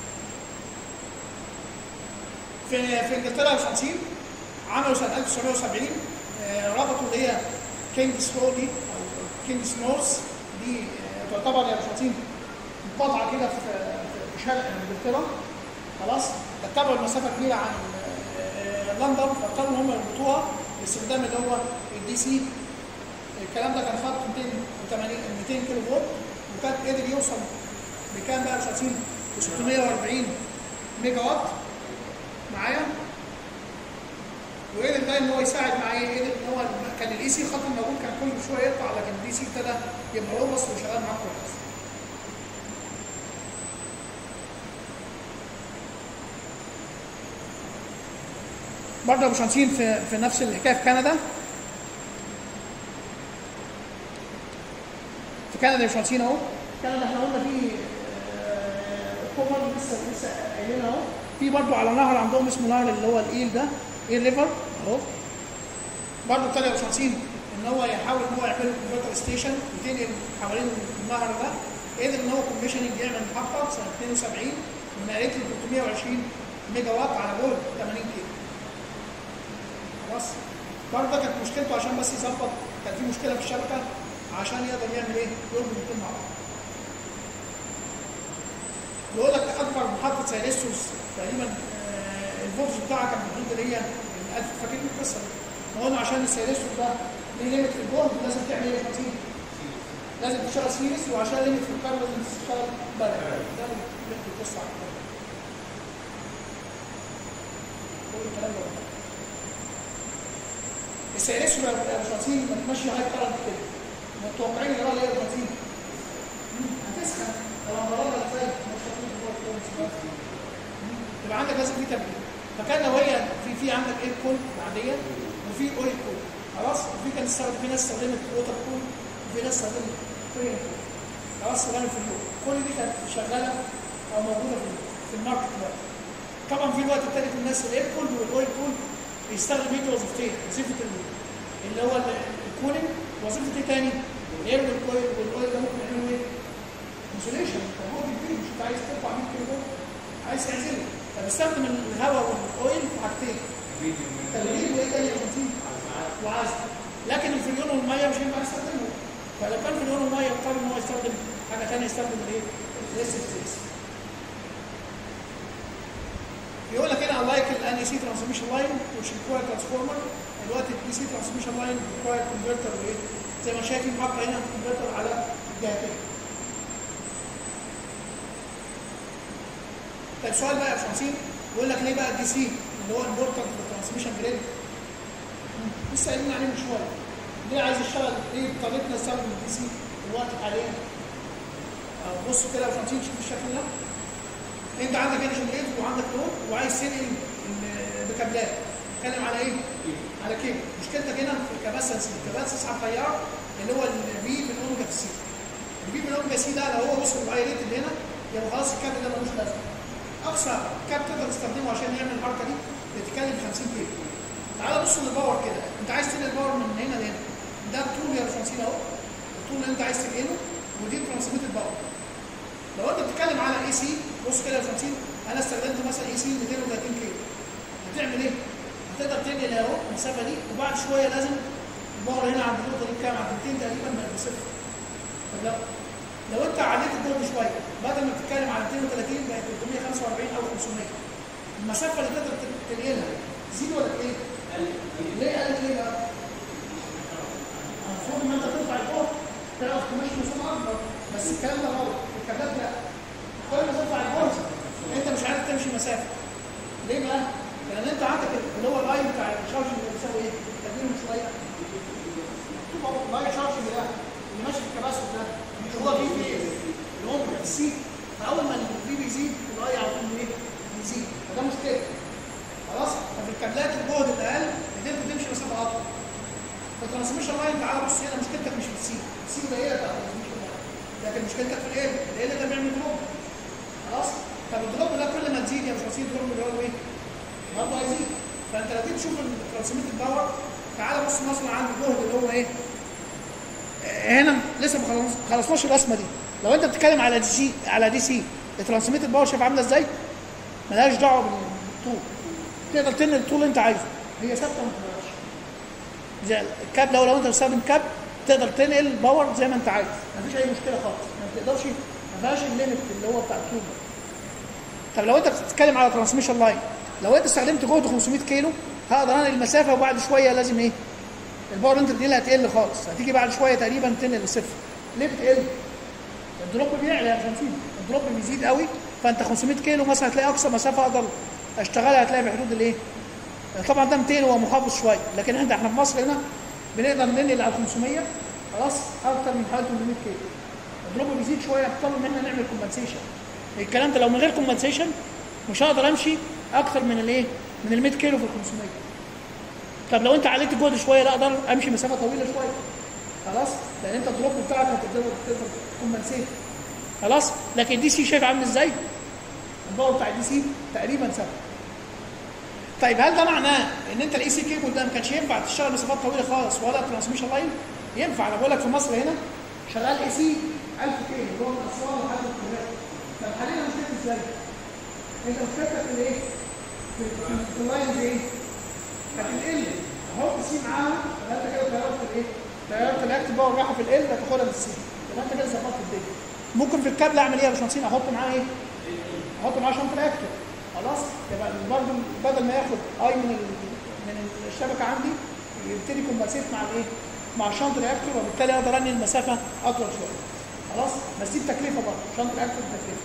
Speaker 1: في في انجلترا الخمسين عملوا سنه 1970 آه، ربطوا اللي هي كينج سلو دي او كينج سنورس دي آه، تعتبر يا الخمسين مقاطعه كده في في شرق انجلترا خلاص اتبعوا المسافه كبيره عن آه، لندن فاضطروا ان هم يربطوها باستخدام اللي هو الدي سي الكلام ده كان خط 280 200 كيلو فولت وكان قدر يوصل بكام بقى 50 ل 640 ميجا وات معايا وقدر ده ان هو يساعد معايا قدر ان هو كان الاي سي خط موجود كان كل شويه يقطع لكن الدي سي ابتدى يبقى روبس وشغال معاه كويس برضه ابو شمسين في في نفس الحكايه في كندا في كندا ابو شمسين اهو كندا احنا قلنا في آه، كوبر لسه لسه قايلين اهو في برضه على نهر عندهم اسمه نهر اللي هو الايل ده ايل ريفر اهو برضه ابتدى ابو شمسين ان هو يحاول ان هو يعمل كونفرتر ستيشن يتنقل حوالين النهر ده قدر ان هو كوميشننج يعمل محطه سنه 72 ونقلت له 320 ميجا وات على جهد 80 كيلو خلاص برضه ده كانت مشكلته عشان بس يظبط كان في مشكله في الشبكه عشان يقدر يعمل ايه؟ يربط الاثنين مع بعض. يقول لك اكبر محطه سيليسيوس تقريبا آه، الفولج بتاعها كان محدود اللي هي ال 1000 فاكرين القصه دي؟ ما قلنا عشان السيليسيوس ده ليه ليميت في الجهد لازم تعمل ايه يا شمسين؟ لازم تشتغل سيريس وعشان ليميت في الكار لازم تشتغل بارل ده اللي بيحكي القصه عن كده. كل الكلام ده السيليسيوس يا شمسين ما تمشي هاي كارنت كده متوقعين ان هو ايه شمسين؟ هتسخن لو ضربنا ازاي؟ مش هتكون جوه الكون يبقى عندك لازم في تبريد فكان لو هي في في عندك اير كول عاديه وفي اويل كول خلاص وفي كان استخدم في ناس استخدمت ووتر كول وفي ناس استخدمت فرين كول خلاص استخدمت في اليوم كل دي كانت شغاله او موجوده في في الماركت دلوقتي طبعا في الوقت التاني في الناس الاير كول والاويل كول بيستخدم ايه وظيفتين وظيفه ال- اللي هو ال- الكولينج وظيفه ايه تاني؟ الاير والكويل والاويل ده ممكن يعملوا ايه؟ انسوليشن هو كبير مش انت عايز ترفع 100 كيلو فولت عايز تعزله فبستخدم الهواء والاويل في حاجتين تبريد وايه تاني يا شمسين؟ وعزل لكن الفريون والميه مش هينفع يستخدمه فلو كان فريون والميه اضطر ان هو يستخدم حاجه ثانيه يستخدم الايه؟ الاس اس اس يقول لك هنا unlike الان اي سي ترانسميشن لاين which require transformer دلوقتي البي سي ترانسميشن لاين require converter وايه؟ زي ما شايفين حاطه هنا converter على الجهتين طيب سؤال بقى يا شمسين يقول لك ليه بقى الدي سي اللي هو امبورتنت في الترانسميشن جريد لسه قايلين عليه من شويه ليه عايز يشتغل ليه طريقتنا نستخدم الدي سي دلوقتي حاليا أو بص كده يا شمسين شوف الشكل ده انت عندك هنا جنريتور وعندك لود وعايز تنقل ال- بكابلات نتكلم على ايه؟ على كيبل مشكلتك هنا في الكباسنس الكباسنس على التيار اللي هو الفي في الاوميجا في السي الفي في الاوميجا سي ده لو هو وصل للهاي ريت اللي هنا يبقى خلاص الكابل ده ملوش لازمه اقصى كاب تقدر تستخدمه عشان يعمل الحركه دي بتتكلم في 50 كيلو تعال بص للباور كده انت عايز تنقل الباور من هنا لهنا ده الطول يا 50 اهو الطول اللي انت عايز تنقله ودي ترانسميتد باور لو انت بتتكلم على اي سي بص كده يا 50 انا استخدمت مثلا اي سي 230 كيلو هتعمل ايه؟ هتقدر تنقل اهو المسافه دي وبعد شويه لازم الباور هنا عند النقطه دي بكام؟ عند 200 تقريبا بقت بصفر طب لو لو انت عليت الجهد شويه بدل ما بتتكلم على 230 بقت 345 او 500 المسافه اللي تقدر تنقلها تزيد ولا تقل؟ ليه قالت ليه بقى؟ المفروض ان انت ترفع الجهد تعرف تمشي مسافه اكبر بس الكلام ده غلط الكابلات لا كل ما ترفع الجهد انت مش عارف تمشي مسافه ليه بقى؟ لان انت عندك اللي هو اللاين بتاع الشارج اللي بيساوي ايه؟ تقديره شويه مكتوب اهو اللاين شارج اللي ده اللي ماشي في الكباسيتور ده مش هو في في الاوميجا في السي فاول ما الفي بيزيد الاي على طول ايه؟ يزيد الهرمون اللي هو ايه؟ برضه هيزيد فانت لو جيت تشوف الترانسميت باور تعالى بص مثلا عند الجهد اللي هو ايه؟ آه، هنا لسه ما خلص- خلصناش الرسمه دي لو انت بتتكلم على دي سي على دي سي الترانسميت باور شايف عامله ازاي؟ ملهاش دعوه بالطول تقدر تنقل الطول اللي انت عايزه هي ثابته ما بتتغيرش زي الكاب لو لو انت بتستخدم كاب تقدر تنقل باور زي ما انت عايز مفيش اي مشكله خالص ما تقدرش ما فيهاش الليمت اللي هو بتاع الطول ده طب لو انت بتتكلم على ترانسميشن لاين لو انت استخدمت جهد 500 كيلو هقدر انقل المسافه وبعد شويه لازم ايه الباور اللي انت بتنقلها هتقل خالص هتيجي بعد شويه تقريبا تنقل لصفر ليه بتقل؟ الدروب بيعلى يا 50 الدروب بيزيد قوي فانت 500 كيلو مثلا هتلاقي اقصى مسافه اقدر اشتغلها هتلاقي بحدود الايه؟ طبعا ده 200 هو محافظ شويه لكن احنا احنا في مصر هنا بنقدر ننقل على 500 خلاص اكتر من حوالي 800 كيلو الدروب بيزيد شويه بنضطر ان احنا نعمل كومبنسيشن الكلام ده لو من غير كومبنسيشن مش هقدر امشي اكتر من الايه؟ من ال 100 كيلو في ال 500 طب لو انت عليت الجهد شويه لا اقدر امشي مسافه طويله شويه خلاص لان انت الدروب بتاعك هتقدر تقدر كومبنسيت خلاص لكن دي سي شايف عامل ازاي؟ الباور بتاع الدي سي تقريبا ثابت طيب هل ده معناه ان انت الاي سي كيبل ده ما كانش ينفع تشتغل مسافات طويله خالص ولا ترانسميشن لاين؟ ينفع انا بقول لك في مصر هنا شغال اي سي 1000 كيلو اللي هو من اسوان لحد القاهره طب حاليا مشكلتي ازاي؟ انت مشكلتك في الايه؟ في, في, في اللاينز ايه؟ هتنقل احط سي معاها يبقى انت كده غيرت الايه؟ غيرت الاكتف باور راحه في ال هتاخدها من السي يبقى انت كده ظبطت الدنيا ممكن في الكابل اعمل ايه يا باشمهندسين احط معاه ايه؟ احط معاه شنطه اكتف خلاص يبقى برضه بدل ما ياخد اي من ال- من الشبكه عندي يبتدي كومبنسيت مع الايه؟ مع الشنط رياكتور وبالتالي اقدر انقل المسافه اطول شويه خلاص بس دي بتكلفه برضه شنط رياكتور بتكلفه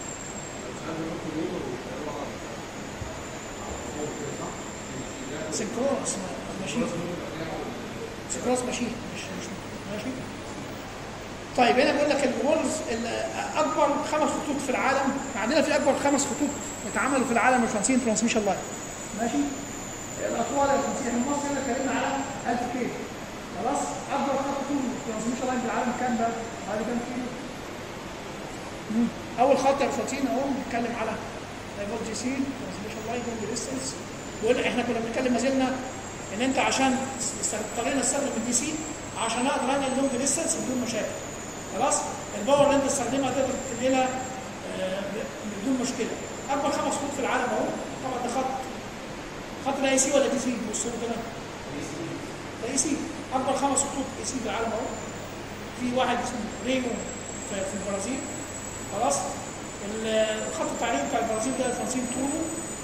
Speaker 1: سنكرونس ماشي سنكرونس ماشي مش مش ماشي طيب هنا بيقول لك الورز اكبر خمس خطوط في العالم عندنا في اكبر خمس خطوط اتعملوا في العالم الفرنسيين ترانسميشن لاين ماشي الاطوال الفرنسيه احنا في مصر هنا اتكلمنا على 1000 كيلو خلاص اكبر خط طول ترانسميشن لاين في العالم كام بقى؟ حوالي كام كيلو؟ مم. اول خط يا الفرنسيين اهو بنتكلم على دايفولت جي سي ترانسميشن لاين لونج ديستنس بيقول احنا كنا بنتكلم ما زلنا ان انت عشان اضطرينا نستخدم الدي سي عشان اقدر انقل لونج ديستنس بدون مشاكل خلاص الباور اللي انت تستخدمها تقدر تنقلها آه، بدون مشكله اكبر خمس خطوط في العالم اهو طبعا ده خط خط ده اي سي ولا دي سي بصوا كده ده اي سي اكبر خمس خطوط اي سي في العالم اهو في واحد اسمه ريمو في, في البرازيل خلاص ال- الخط التعليمي بتاع البرازيل ده الفرنسيين طوله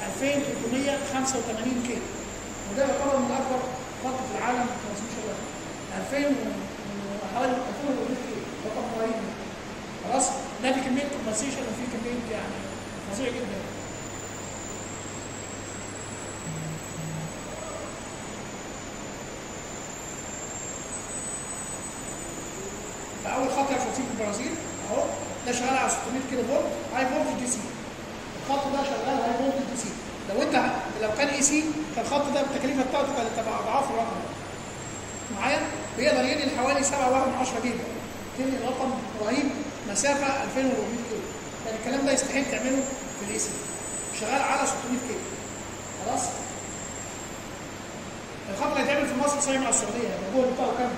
Speaker 1: 2385 كيلو وده يعتبر من اكبر خط في العالم ترانسميشن لاين 2000 وحوالي 2400 كيلو رقم رهيب خلاص ده في كميه كومبنسيشن وفي كميه يعني فظيع جدا فاول خط يا في البرازيل اهو ده شغال على 600 كيلو فولت هاي فولت دي سي الخط ده شغال هاي فولت دي سي لو انت لو كان اي سي كان الخط ده التكلفه بتاعته كانت تبقى اضعاف الرقم ده معايا بيقدر ينقل حوالي 7.1 جيجا تنقل رقم رهيب مسافه 2400 كيلو يعني الكلام ده يستحيل تعمله في الاي سي شغال على 600 كيلو خلاص الخط اللي هيتعمل في مصر صحيح مع السعوديه الموضوع بتاعه كام؟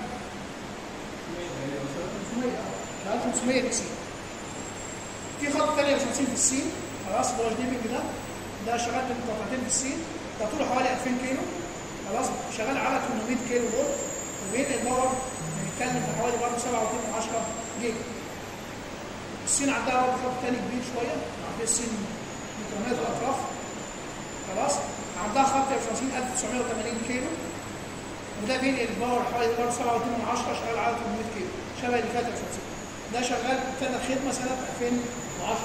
Speaker 1: 500 اه شغال 500 دي سي في خط تاني للخمسين في الصين خلاص اللي هو الديبنج ده ده شغال بقطعتين في الصين ده طوله حوالي 2000 كيلو خلاص شغال على 800 كيلو فولت وبينقل باور بنتكلم في حوالي برضه 7.2 جيجا الصين عندها برضه خط تاني كبير شويه عندها الصين مترامات الاطراف خلاص عندها خط الفرنسيين 1980 كيلو وده بينقل الباور حوالي برضه 7.2 شغال على 800 كيلو شبه اللي فات الفرنسيين ده شغال ابتدى الخدمه سنه 2010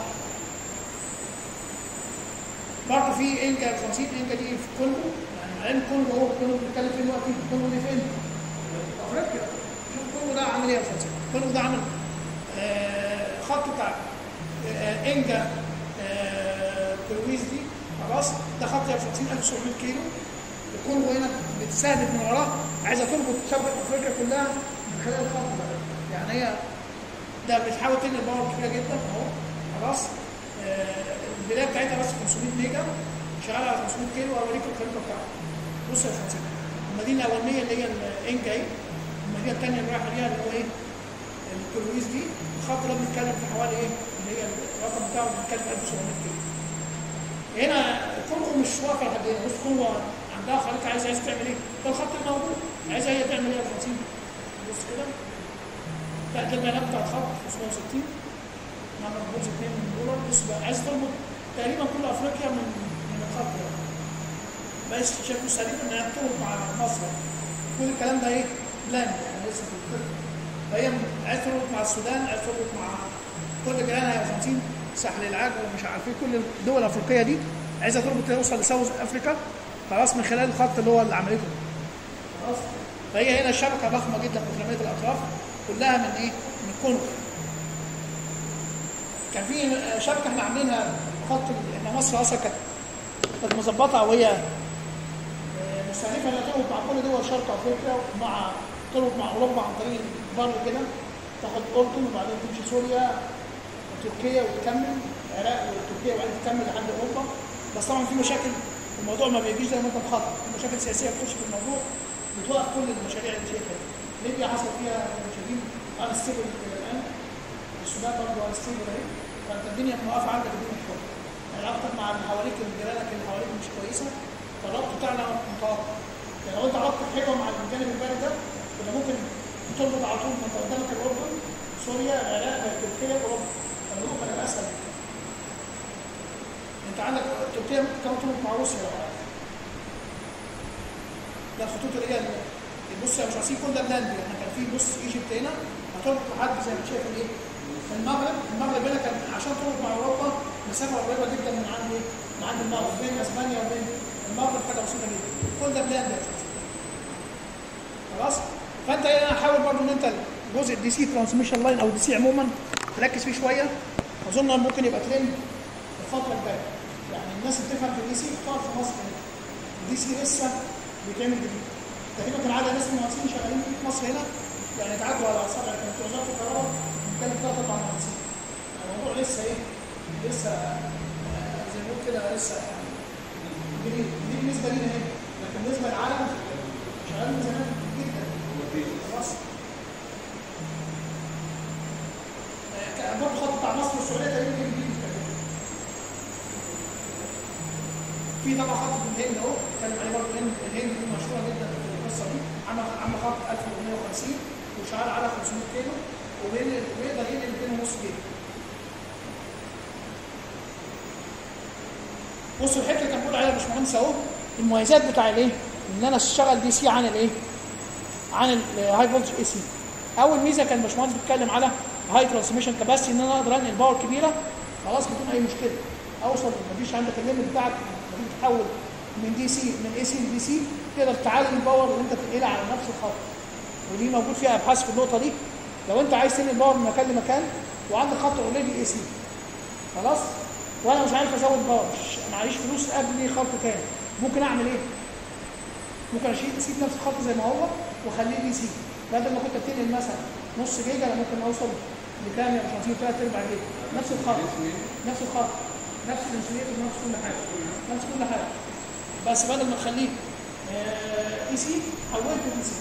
Speaker 1: برضه في انجا 50 انجا دي في كونغو يعني عين كونغو هو كونغو بنتكلم فين دلوقتي كونغو دي فين؟ في افريقيا شوف كونغو ده عامل ايه يا فرنسا كونغو ده عامل آه خط بتاع آه انجا آه برويز دي خلاص ده خط يا 50900 كيلو الكونغو هنا بتستهدف من وراه عايزه تربط شبكه افريقيا كلها من خلال الخط ده يعني هي ده بتحاول تنقل باور كبيره جدا اهو خلاص آه، البدايه بتاعتها بس 500 ميجا شغال على 500 كيلو اوريكم الخريطه بتاعته بص يا باشمهندس المدينه الاولانيه اللي هي الانجا اهي المدينه الثانيه اللي رايحه ليها اللي هو ايه الكرويز دي الخط ده بنتكلم في حوالي ايه اللي هي الرقم بتاعه بنتكلم في 1700 كيلو هنا كونغو مش واقفه لحد هنا بص كونغو عندها خريطه عايزه عايزه تعمل ايه؟ ده الخط الموجود عايزه هي تعمل ايه يا 50 بص كده لا ده البيانات بتاع الخط 560 مع مقبوض 2 دولار بص بقى عايز تربط تقريبا كل افريقيا من من الخط ده بس شايف سليم ان هي بتربط مع مصر كل الكلام ده ايه؟ لاند يعني لسه في الخطه فهي عايز تربط مع السودان عايز تربط مع كل جيرانها يا 50 ساحل العاج ومش عارف ايه كل الدول الافريقيه دي عايزه تربط توصل لساوث افريكا خلاص من خلال الخط اللي هو اللي عملته خلاص فهي هنا الشبكه ضخمه جدا متراميه الاطراف كلها من ايه؟ من كونغو كان في شبكه احنا عاملينها خط ان مصر اصلا كانت كانت مظبطه وهي آه، مستهدفه انها تربط مع كل دول شرق افريقيا ومع تربط مع اوروبا عن طريق البر كده تاخد اردن وبعدين تمشي سوريا وتركيا وتكمل العراق وتركيا وبعدين تكمل لحد اوروبا بس طبعا في مشاكل الموضوع ما بيجيش زي ما انت مخطط في مشاكل سياسيه بتخش في الموضوع بتوقف كل المشاريع اللي شايفها دي ليبيا حصل فيها مشاكل انستيبل الان السودان برضه انستيبل اهي فانت الدنيا موقفه عندك الدنيا شويه علاقتك مع اللي حواليك جيرانك اللي حواليك مش كويسه فالربط بتاعنا متوقف يعني لو انت علاقتك حلوه مع الجانب البارد ده يبقى ممكن تربط على طول ما انت قدامك الاردن سوريا العراق تركيا اوروبا فالموضوع كان اسهل انت عندك تركيا ممكن كمان تربط مع روسيا لو عايز ده الخطوط اللي هي بص يا مش عايزين كل ده بلاند احنا كان في بص ايجيبت هنا هتربط لحد زي ما شايف الايه المغرب المغرب هنا كان عشان تربط مع اوروبا مسافه قريبه جدا من عند ايه؟ من عند المغرب بين اسبانيا وبين المغرب حاجه بسيطه جدا كل ده بلاند يا أستاذ. خلاص فانت هنا حاول برضو ان انت جزء الدي سي ترانسميشن لاين او دي سي عموما تركز فيه شويه اظن ممكن يبقى ترند الفتره الجايه يعني الناس اللي بتفهم في الدي سي بتقعد في مصر هنا الدي سي لسه بيتعمل جديد تقريبا كان عدد ناس مهندسين شغالين في مصر هنا يعني تعدوا على اصابع كانت في وزاره الكهرباء بنتكلم ثلاث اربع مهندسين الموضوع لسه ايه لسه آه، زي ما بنقول كده لسه يعني جديد جديد بالنسبه لينا هنا لكن بالنسبه للعالم شغال من زمان جدا خلاص آه، كان برضه خط بتاع مصر والسعوديه تقريبا كان جديد في طبعا خط في الهند اهو اتكلم عليه برضه الهند الهند دي مشهوره جدا في القصه دي عمل عمل خط 1450 وشغال على 500 كيلو وبين- ويقدر ينقل 2.5 كيلو بصوا الحته اللي كان بيقول عليها الباشمهندس اهو المميزات بتاع الايه؟ ان انا اشتغل دي سي عن الايه؟ عن الهاي فولتج اي سي. اول ميزه كان الباشمهندس بيتكلم على هاي ترانسميشن كباسيتي ان انا اقدر انقل باور كبيره خلاص بدون اي مشكله. اوصل مفيش عندك الليمت بتاعك لما تيجي تحول من دي سي من اي سي لدي سي تقدر تعالج الباور اللي انت تنقلها على نفس الخط. ودي موجود فيها ابحاث في النقطه دي لو انت عايز تنقل باور من مكان لمكان وعندك خط اوريدي اي سي خلاص وانا مش عارف ازود باور مش- معيش فلوس ابني خط تاني ممكن اعمل ايه؟ ممكن اشيل اسيب نفس الخط زي ما هو واخليه دي سي بدل ما كنت بتنقل مثلا نص جيجا انا ممكن اوصل لكام يا باشمهندس ثلاث ارباع جيجا نفس الخط نفس الخط نفس الانسوليتور نفس كل حاجه نفس كل حاجه بس بدل ما تخليه اي سي حولته دي سي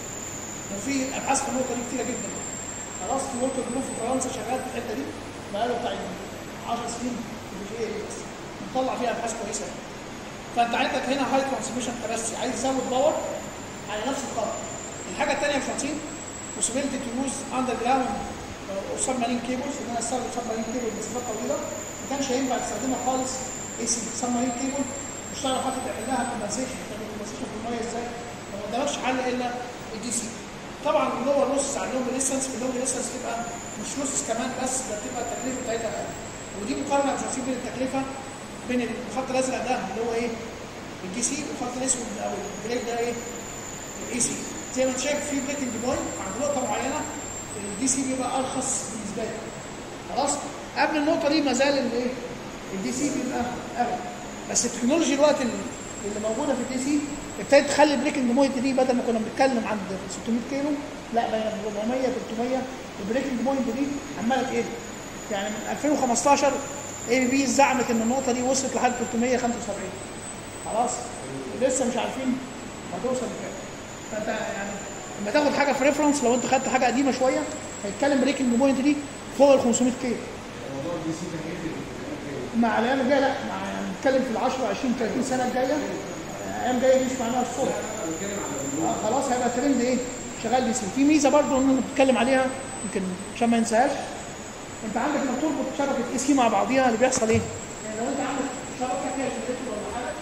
Speaker 1: وفي ابحاث في النقطه دي كتيره جدا خلاص في ورك جروب في فرنسا شغال في الحته دي بقاله بتاع 10 سنين في الجي اي بس مطلع فيها ابحاث كويسه فانت عندك هنا هاي ترانسميشن كباسيتي عايز تزود باور على نفس الخط الحاجه الثانيه يا باشمهندسين possibility to use underground او سب مارين كيبلز ان انا استخدم سب مارين كيبل مسافات طويله ما كانش هينفع تستخدمها خالص اي سي سب مارين كيبل مش هتعرف هاخد لها كومبنسيشن تعمل كومبنسيشن في الميه ازاي ما قدامكش حل الا الدي سي طبعا اللور لوسس على اللونج ديستانس في اللونج ديستانس تبقى مش لوسس كمان بس ده بتبقى التكلفه بتاعتها اقل ودي مقارنه مش عارفين بين التكلفه بين الخط الازرق ده اللي هو ايه الدي سي والخط الاسود او الجريد ده ايه الاي سي زي ما انت شايف في بريكنج بوينت عند نقطه معينه الدي سي بيبقى ارخص بالنسبه لي خلاص قبل النقطه دي ما زال الايه الدي سي بيبقى اغلى بس التكنولوجي دلوقتي اللي موجوده في الدي سي ابتدت تخلي البريكنج بوينت دي بدل ما كنا بنتكلم عند 600 كيلو لا بقينا 400 300 البريكنج بوينت دي عماله تقل يعني من 2015 اي بي بي زعمت ان النقطه دي وصلت لحد 375 خلاص لسه مش عارفين هتوصل لكام فانت يعني لما تاخد حاجه في ريفرنس لو انت خدت حاجه قديمه شويه هيتكلم بريكنج بوينت دي فوق ال 500 كيلو
Speaker 3: الموضوع دي سي كان يفرق في
Speaker 1: مع الايام الجايه لا مع يعني نتكلم في ال 10 20 30 سنه الجايه الايام الجايه دي مش معناها الصبح
Speaker 3: انا بتكلم على
Speaker 1: آه خلاص هيبقى ترند ايه شغال دي سي في ميزه برضو ان انا بتكلم عليها يمكن عشان ما ننساهاش انت عندك لما تربط شبكه اي سي مع بعضيها اللي بيحصل ايه؟ يعني لو انت عندك شبكه فيها جنريتور ولا حاجه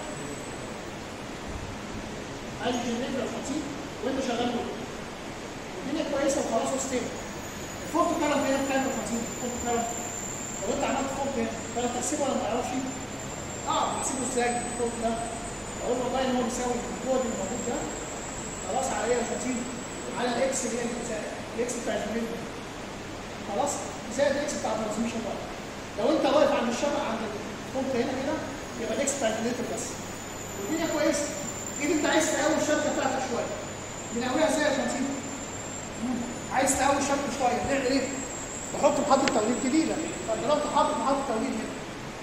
Speaker 1: عايز جنريتور 50 وانت شغال له الدنيا كويسه وخلاص وستيبل الفولت كارنت هنا بكام 50 الفولت كارنت لو انت عملت فولت هنا فانت تحسبه ولا ما تعرفش؟ اه بتحسبه ازاي الفولت ده؟ اقول له والله ان هو بيساوي الجهد الموجود ده خلاص على ايه 50 على الاكس اللي هي بتساوي الاكس بتاع الجنريتور خلاص زائد الاكس بتاع الترانسميشن بقى لو انت واقف عند الشبكه عند الفولت هنا كده يبقى الاكس بتاع الجنريتور بس والدنيا كويسه ايه انت عايز تقوي الشبكه بتاعتك شويه بنقويها ازاي يا 50 عايز تقوي الشبكه شويه بنعمل ايه؟ بحط محطه توليد جديده فضربت حاطط محطه توليد هنا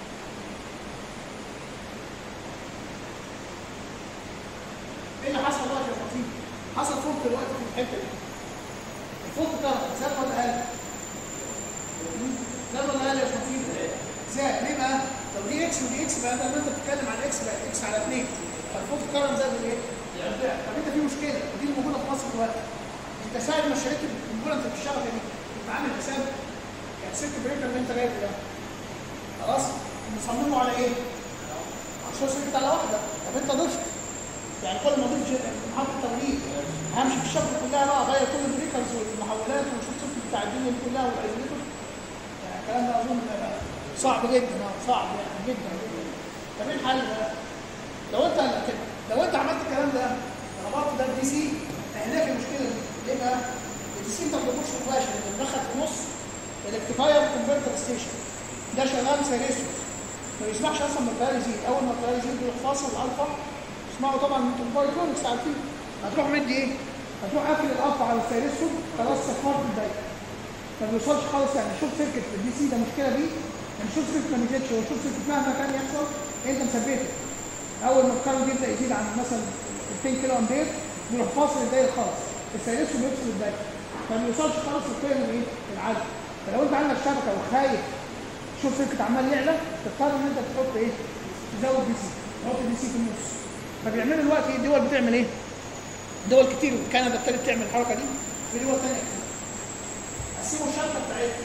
Speaker 1: ايه اللي حصل دلوقتي يا 50 حصل فولت دلوقتي في الحته دي الفولت كارت زاد ولا قل؟ زاد ولا قل يا 50 زاد ليه بقى؟ طب دي اكس ودي اكس بقى لما انت بتتكلم على اكس بقى اكس على 2 فالفولت كارت زاد ايه؟ طب انت في مشكله ودي اللي موجوده في مصر دلوقتي انت ساعه ما اشتريت الكومبوننت في الشبكه دي انت عامل حساب يعني السلك بريكر اللي انت جايبه ده خلاص مصممه على ايه؟ عشان سلك على واحده طب انت ضفت يعني كل ما اضيف محطه توليد همشي في الشبكه كلها بقى اغير كل البريكرز والمحولات واشوف السلك بتاع الدنيا دي كلها والايزوليتور يعني الكلام ده اظن صعب جدا اه صعب يعني جدا جدا طب ايه الحل بقى؟ لو انت كده لو انت عملت الكلام ده ربطت ده الدي سي هناك المشكله دي ليه بقى؟ الدي سي انت ما بتخش مباشر انت مدخل في نص الريكتيفاير كونفرتر ستيشن ده شغال سيريسيوس ما بيسمحش اصلا من التيار يزيد اول ما التيار يزيد يروح فاصل الالفا اسمعوا طبعا انتوا البايكرونكس عارفين هتروح مدي ايه؟ هتروح قافل الالفا على السيريسيوس خلاص صفرت الدايره ما بيوصلش خالص يعني شوف سيركت في الدي سي ده مشكله بيه يعني شوف سيركت ما نزلش هو شوف سيركت مهما كان يحصل انت مثبته اول ما الكارنت يبدا يزيد عن مثلا 200 كيلو امبير بيروح فاصل الدايره خالص السيريسيوس بيفصل الدايره ما بيوصلش خالص للقيم الايه؟ العاليه فلو انت عندك شبكه وخايف تشوف سيركت عمال يعلى تضطر ان انت تحط ايه؟ تزود دي سي تحط دي سي في النص فبيعملوا دلوقتي الدول بتعمل ايه؟ دول كتير كندا ابتدت تعمل الحركه دي في دول ثانيه كتير قسموا الشبكه بتاعتهم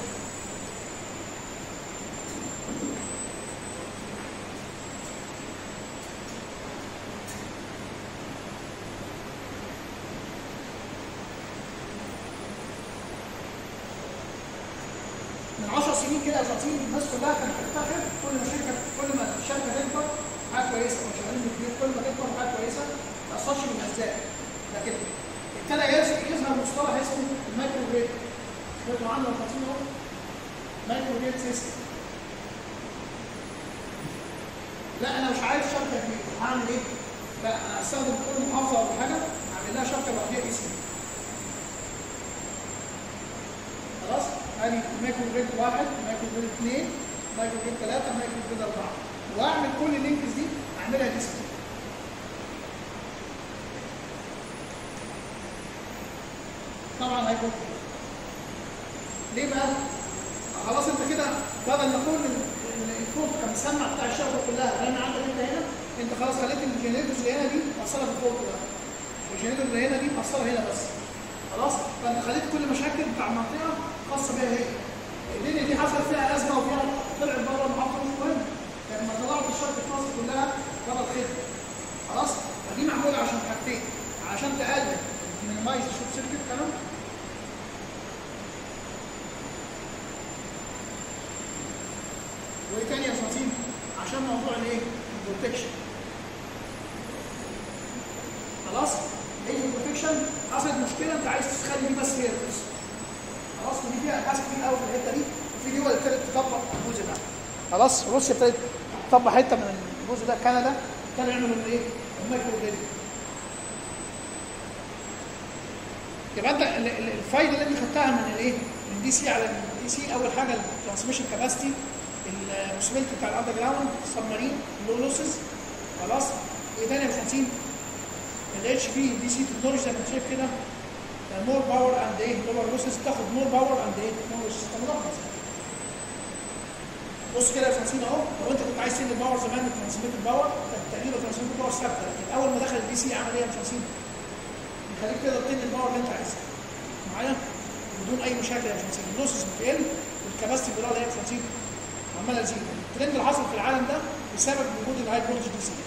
Speaker 1: من 10 سنين كده يا فاطين الناس كلها كانت بتفتخر كل ما شركه كل ما الشركه تكبر حاجه كويسه كانوا شغالين بكبير كل ما تكبر حاجه كويسه ما تاثرش بالاسباب لكن ابتدى يظهر يظهر مصطلح اسمه المايكرو جريد سمعتوا عنه يا فاطين اهو مايكرو جريد سيستم لا انا مش عايز شبكه كبيره هعمل ايه؟ لا انا هستخدم كل محافظه ولا حاجه اعمل لها شبكه لوحدها اسمي خلاص ادي مايكرو جريد واحد مايكرو جريد اثنين مايكرو جريد ثلاثه مايكرو جريد اربعه واعمل كل اللينكس دي اعملها ديسك طبعا هيكون ليه بقى؟ خلاص انت كده بدل ما كل الفوق كان مسمع بتاع الشبكه كلها رن عندك انت هنا انت خلاص خليت الجنريتورز اللي هنا دي موصله في الفوق ده الجنريتور اللي هنا دي موصله هنا بس خلاص فانت خليت كل مشاكل بتاع المنطقه خاصه بيها هي الدنيا دي حصل فيها ازمه وفيها طلعت بره المحافظه مش مهم لما طلعت الشركه في مصر كلها بره الخدمه خلاص فدي معموله عشان حاجتين عشان تقلل مينيمايز الشوت سيركت كلام وايه تاني يا فاطين عشان موضوع الايه البروتكشن خلاص ايه البروتكشن حصلت مشكله انت عايز تخلي دي بس هي القصه خلاص ودي فيها ابحاث كتير قوي في الحته دي وفي دول ابتدت تطبق الجزء ده خلاص روسيا ابتدت تطبق حته من الجزء ده كندا كانوا يعملوا الايه المايكرو جريد يبقى انت ال- ال- الفايده اللي انت خدتها من الايه من دي سي على الدي سي اول حاجه الترانسميشن كاباسيتي البوسيبيلتي بتاع الاندر جراوند سب مارين لو لوسز خلاص ايه تاني يا باشمهندسين الاتش بي دي سي تكنولوجي زي ما انت شايف كده مور باور اند ايه لور لوسز تاخد مور باور اند ايه مور لوسز ملخص بص كده يا باشمهندسين اهو لو انت كنت عايز تنقل باور زمان ترانسميت باور كانت تقريبا ترانسميت باور ثابته لكن اول ما دخل الدي سي عمل ايه يا باشمهندسين؟ يخليك تقدر تنقل الباور اللي انت عايزها معايا بدون اي مشاكل يا باشمهندسين اللوسز بتقل والكباستي بتاعها يا باشمهندسين عماله تزيد الترند اللي حصل في العالم ده بسبب وجود الهاي فولتج دي سي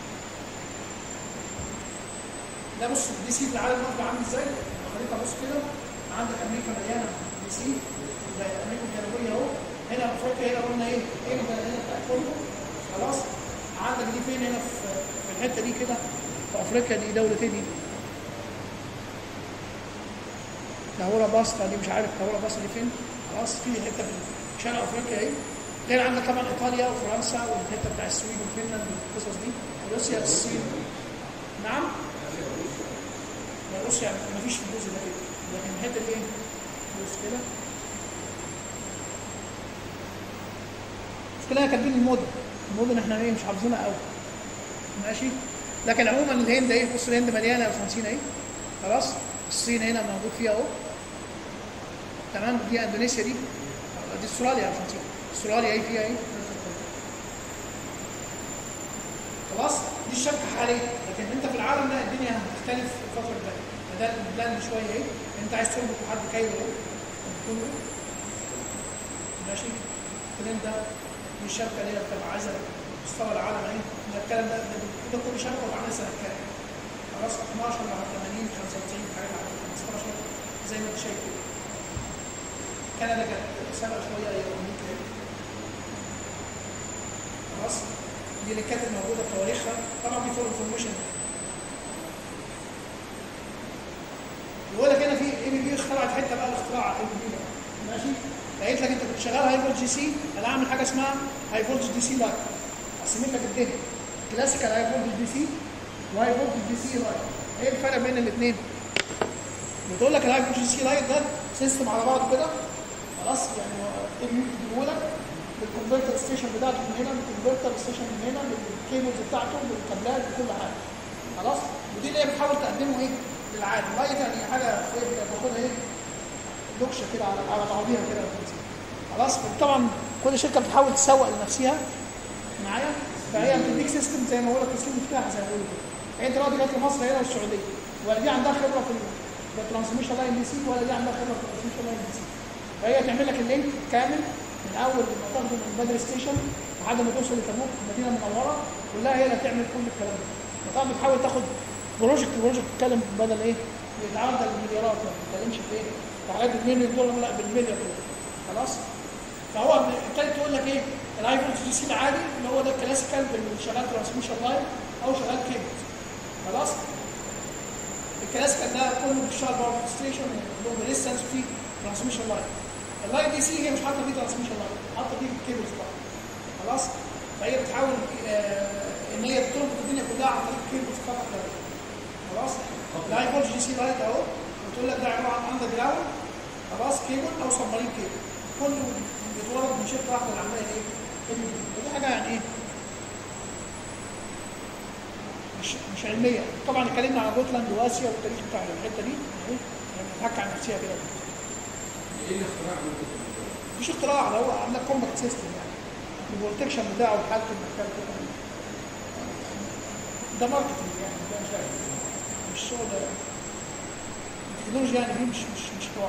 Speaker 1: ده بص الدي سي في العالم ده عامل ازاي؟ لو خليك ابص كده عندك امريكا مليانه دي سي زي امريكا الجنوبيه اهو هنا افريقيا هنا قلنا ايه؟ ايه ده هنا بتاع كله خلاص عندك دي فين هنا في في الحته دي كده في افريقيا دي دوله ايه دي؟ كهورا باستا دي مش عارف كهورا باستا دي فين؟ خلاص في حته في شرق افريقيا اهي غير عندك طبعا ايطاليا وفرنسا والحته بتاع السويد وفنلند والقصص دي روسيا الصين نعم لا روسيا ما فيش في الجزء ده كده لكن الحته دي ايه؟ بص كده كلنا كاتبين المدن المدن احنا ايه مش حافظينها قوي ماشي لكن عموما الهند ايه بص الهند مليانه يا باشمهندسين اهي خلاص الصين هنا موجود فيها اهو تمام دي اندونيسيا دي دي استراليا يا باشمهندسين استراليا ايه فيها ايه خلاص دي الشبكه حاليا لكن انت في العالم لا الدنيا هتختلف في الفتره الجايه فده البلان شويه ايه انت عايز تربط لحد كايرو اهو كله ماشي الكلام ده دي الشبكه اللي هي بتبقى عايزه مستوى العالم ايه ده الكلام ده ده ده كل شبكه وعامله سنه كام خلاص 12 مع 80 95 حاجه على 15 زي ما انت شايف كده كندا كانت سابقه شويه هي امريكا ايه خلاص دي اللي كانت موجوده بتواريخها طبعا دي فور انفورميشن يقول لك هنا في اي بي بي اخترعت حته بقى الاختراع اي بي بي ماشي لقيت لك انت كنت شغال هاي فولت جي سي انا اعمل حاجه اسمها هاي فولت دي سي لايت اقسم لك الدنيا كلاسيكال هاي فولت دي سي وهاي فولت دي سي لايت ايه الفرق بين الاثنين؟ بتقول لك الهاي فولت جي سي لايت ده سيستم على بعضه كده خلاص يعني تجيبه لك بالكونفرتر ستيشن بتاعته من هنا بالكونفرتر ستيشن من هنا بالكيبلز بتاعته بالكابلات بكل حاجه خلاص ودي اللي هي بتحاول تقدمه ايه للعالم لايت يعني حاجه باخدها ايه لوكشه كده على على بعضيها كده خلاص طبعا كل شركه بتحاول تسوق لنفسها معايا فهي بتديك سيستم زي ما بقول لك السيستم بتاعها زي ما بقول كده يعني انت دلوقتي جات لمصر هنا والسعوديه ولا دي عندها خبره في الترانسميشن لاين دي سي ولا دي عندها خبره في الترانسميشن لاين دي سي فهي تعمل لك اللينك كامل من اول ما تاخده من بدر ستيشن لحد ما توصل لتبوك المدينه المنوره كلها هي اللي هتعمل كل الكلام ده فطبعا بتحاول تاخد بروجكت بروجكت تتكلم بدل ايه؟ يتعدى المليارات ما بتتكلمش في ايه؟ في حاجات ب 2 مليون دولار لا بالمليون دولار خلاص؟ فهو ابتدى تقول لك ايه؟ الاي فولت دي سي العادي اللي هو ده الكلاسيكال اللي شغال ترانسميشن لاين او شغال كيبل خلاص؟ الكلاسيكال ده كله بيشتغل باور ستيشن له ريزستنس وفيه ترانسميشن لاين اللاين دي سي هي مش حاطه فيه ترانسميشن لاين حاطه فيه كيبلز بقى خلاص؟ فهي بتحاول آه ان هي تربط الدنيا كلها عن طريق كيبلز فقط لا غير. خلاص؟ الهاي فولت دي سي لايت اهو بتقول لك ده عباره عن اندر جراوند خلاص كيبل او سبمارين كيبل كله بيتورد من شركه واحده اللي عاملاها ايه؟ ودي حاجه يعني ايه؟ مش مش علميه طبعا اتكلمنا عن جوتلاند واسيا والتاريخ بتاع الحته دي اهي يعني بتحكي عن نفسها كده
Speaker 3: ايه الاختراع اللي انت
Speaker 1: مش اختراع ده هو عندك كومباكت سيستم يعني البروتكشن بتاعه وحالته المكان كده ده ماركتنج يعني ده مش عارف مش شغل التكنولوجيا يعني دي مش مش مش اختراع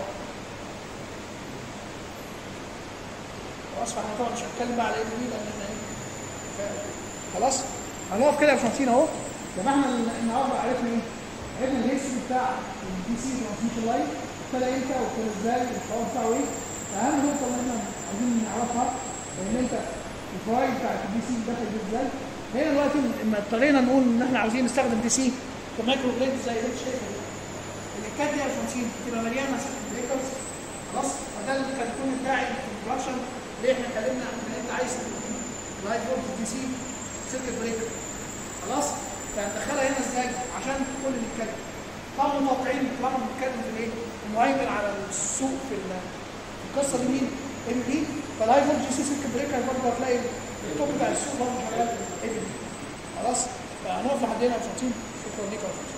Speaker 1: خلاص فاحنا طبعا مش هنتكلم بقى على ايه دي لان احنا ايه ف- خلاص هنقف كده يا باشمهندسين اهو يبقى احنا النهارده عرفنا ايه؟ عرفنا الهيستوري بتاع الدي سي ترانسميشن لاين ابتدى امتى وابتدى ازاي والحوار بتاعه ايه؟ اهم نقطه اللي احنا عايزين نعرفها ان انت الفوائد بتاعت الدي سي دخلت ازاي؟ هنا دلوقتي لما اضطرينا نقول ان احنا عاوزين نستخدم دي سي كمايكرو جريد زي اللي انت شايفه ده. الكات دي يا باشمهندسين بتبقى مليانه بريكرز خلاص فده اللي كان يكون الداعي في البرودكشن ليه احنا اتكلمنا عن ان انت عايز لايت فولت دي سي سيركت بريكر خلاص فهندخلها هنا ازاي عشان كل اللي يتكلم طبعا متوقعين طبعا بنتكلم في الايه المهيمن على السوق في ال- في القصه دي مين اي بي بي فالهاي فولتج سي سيركت بريكر برضه هتلاقي التوب بتاع السوق برضه شغال اي بي بي خلاص فهنقف لحد هنا يا باشمهندسين شكرا ليك يا باشمهندس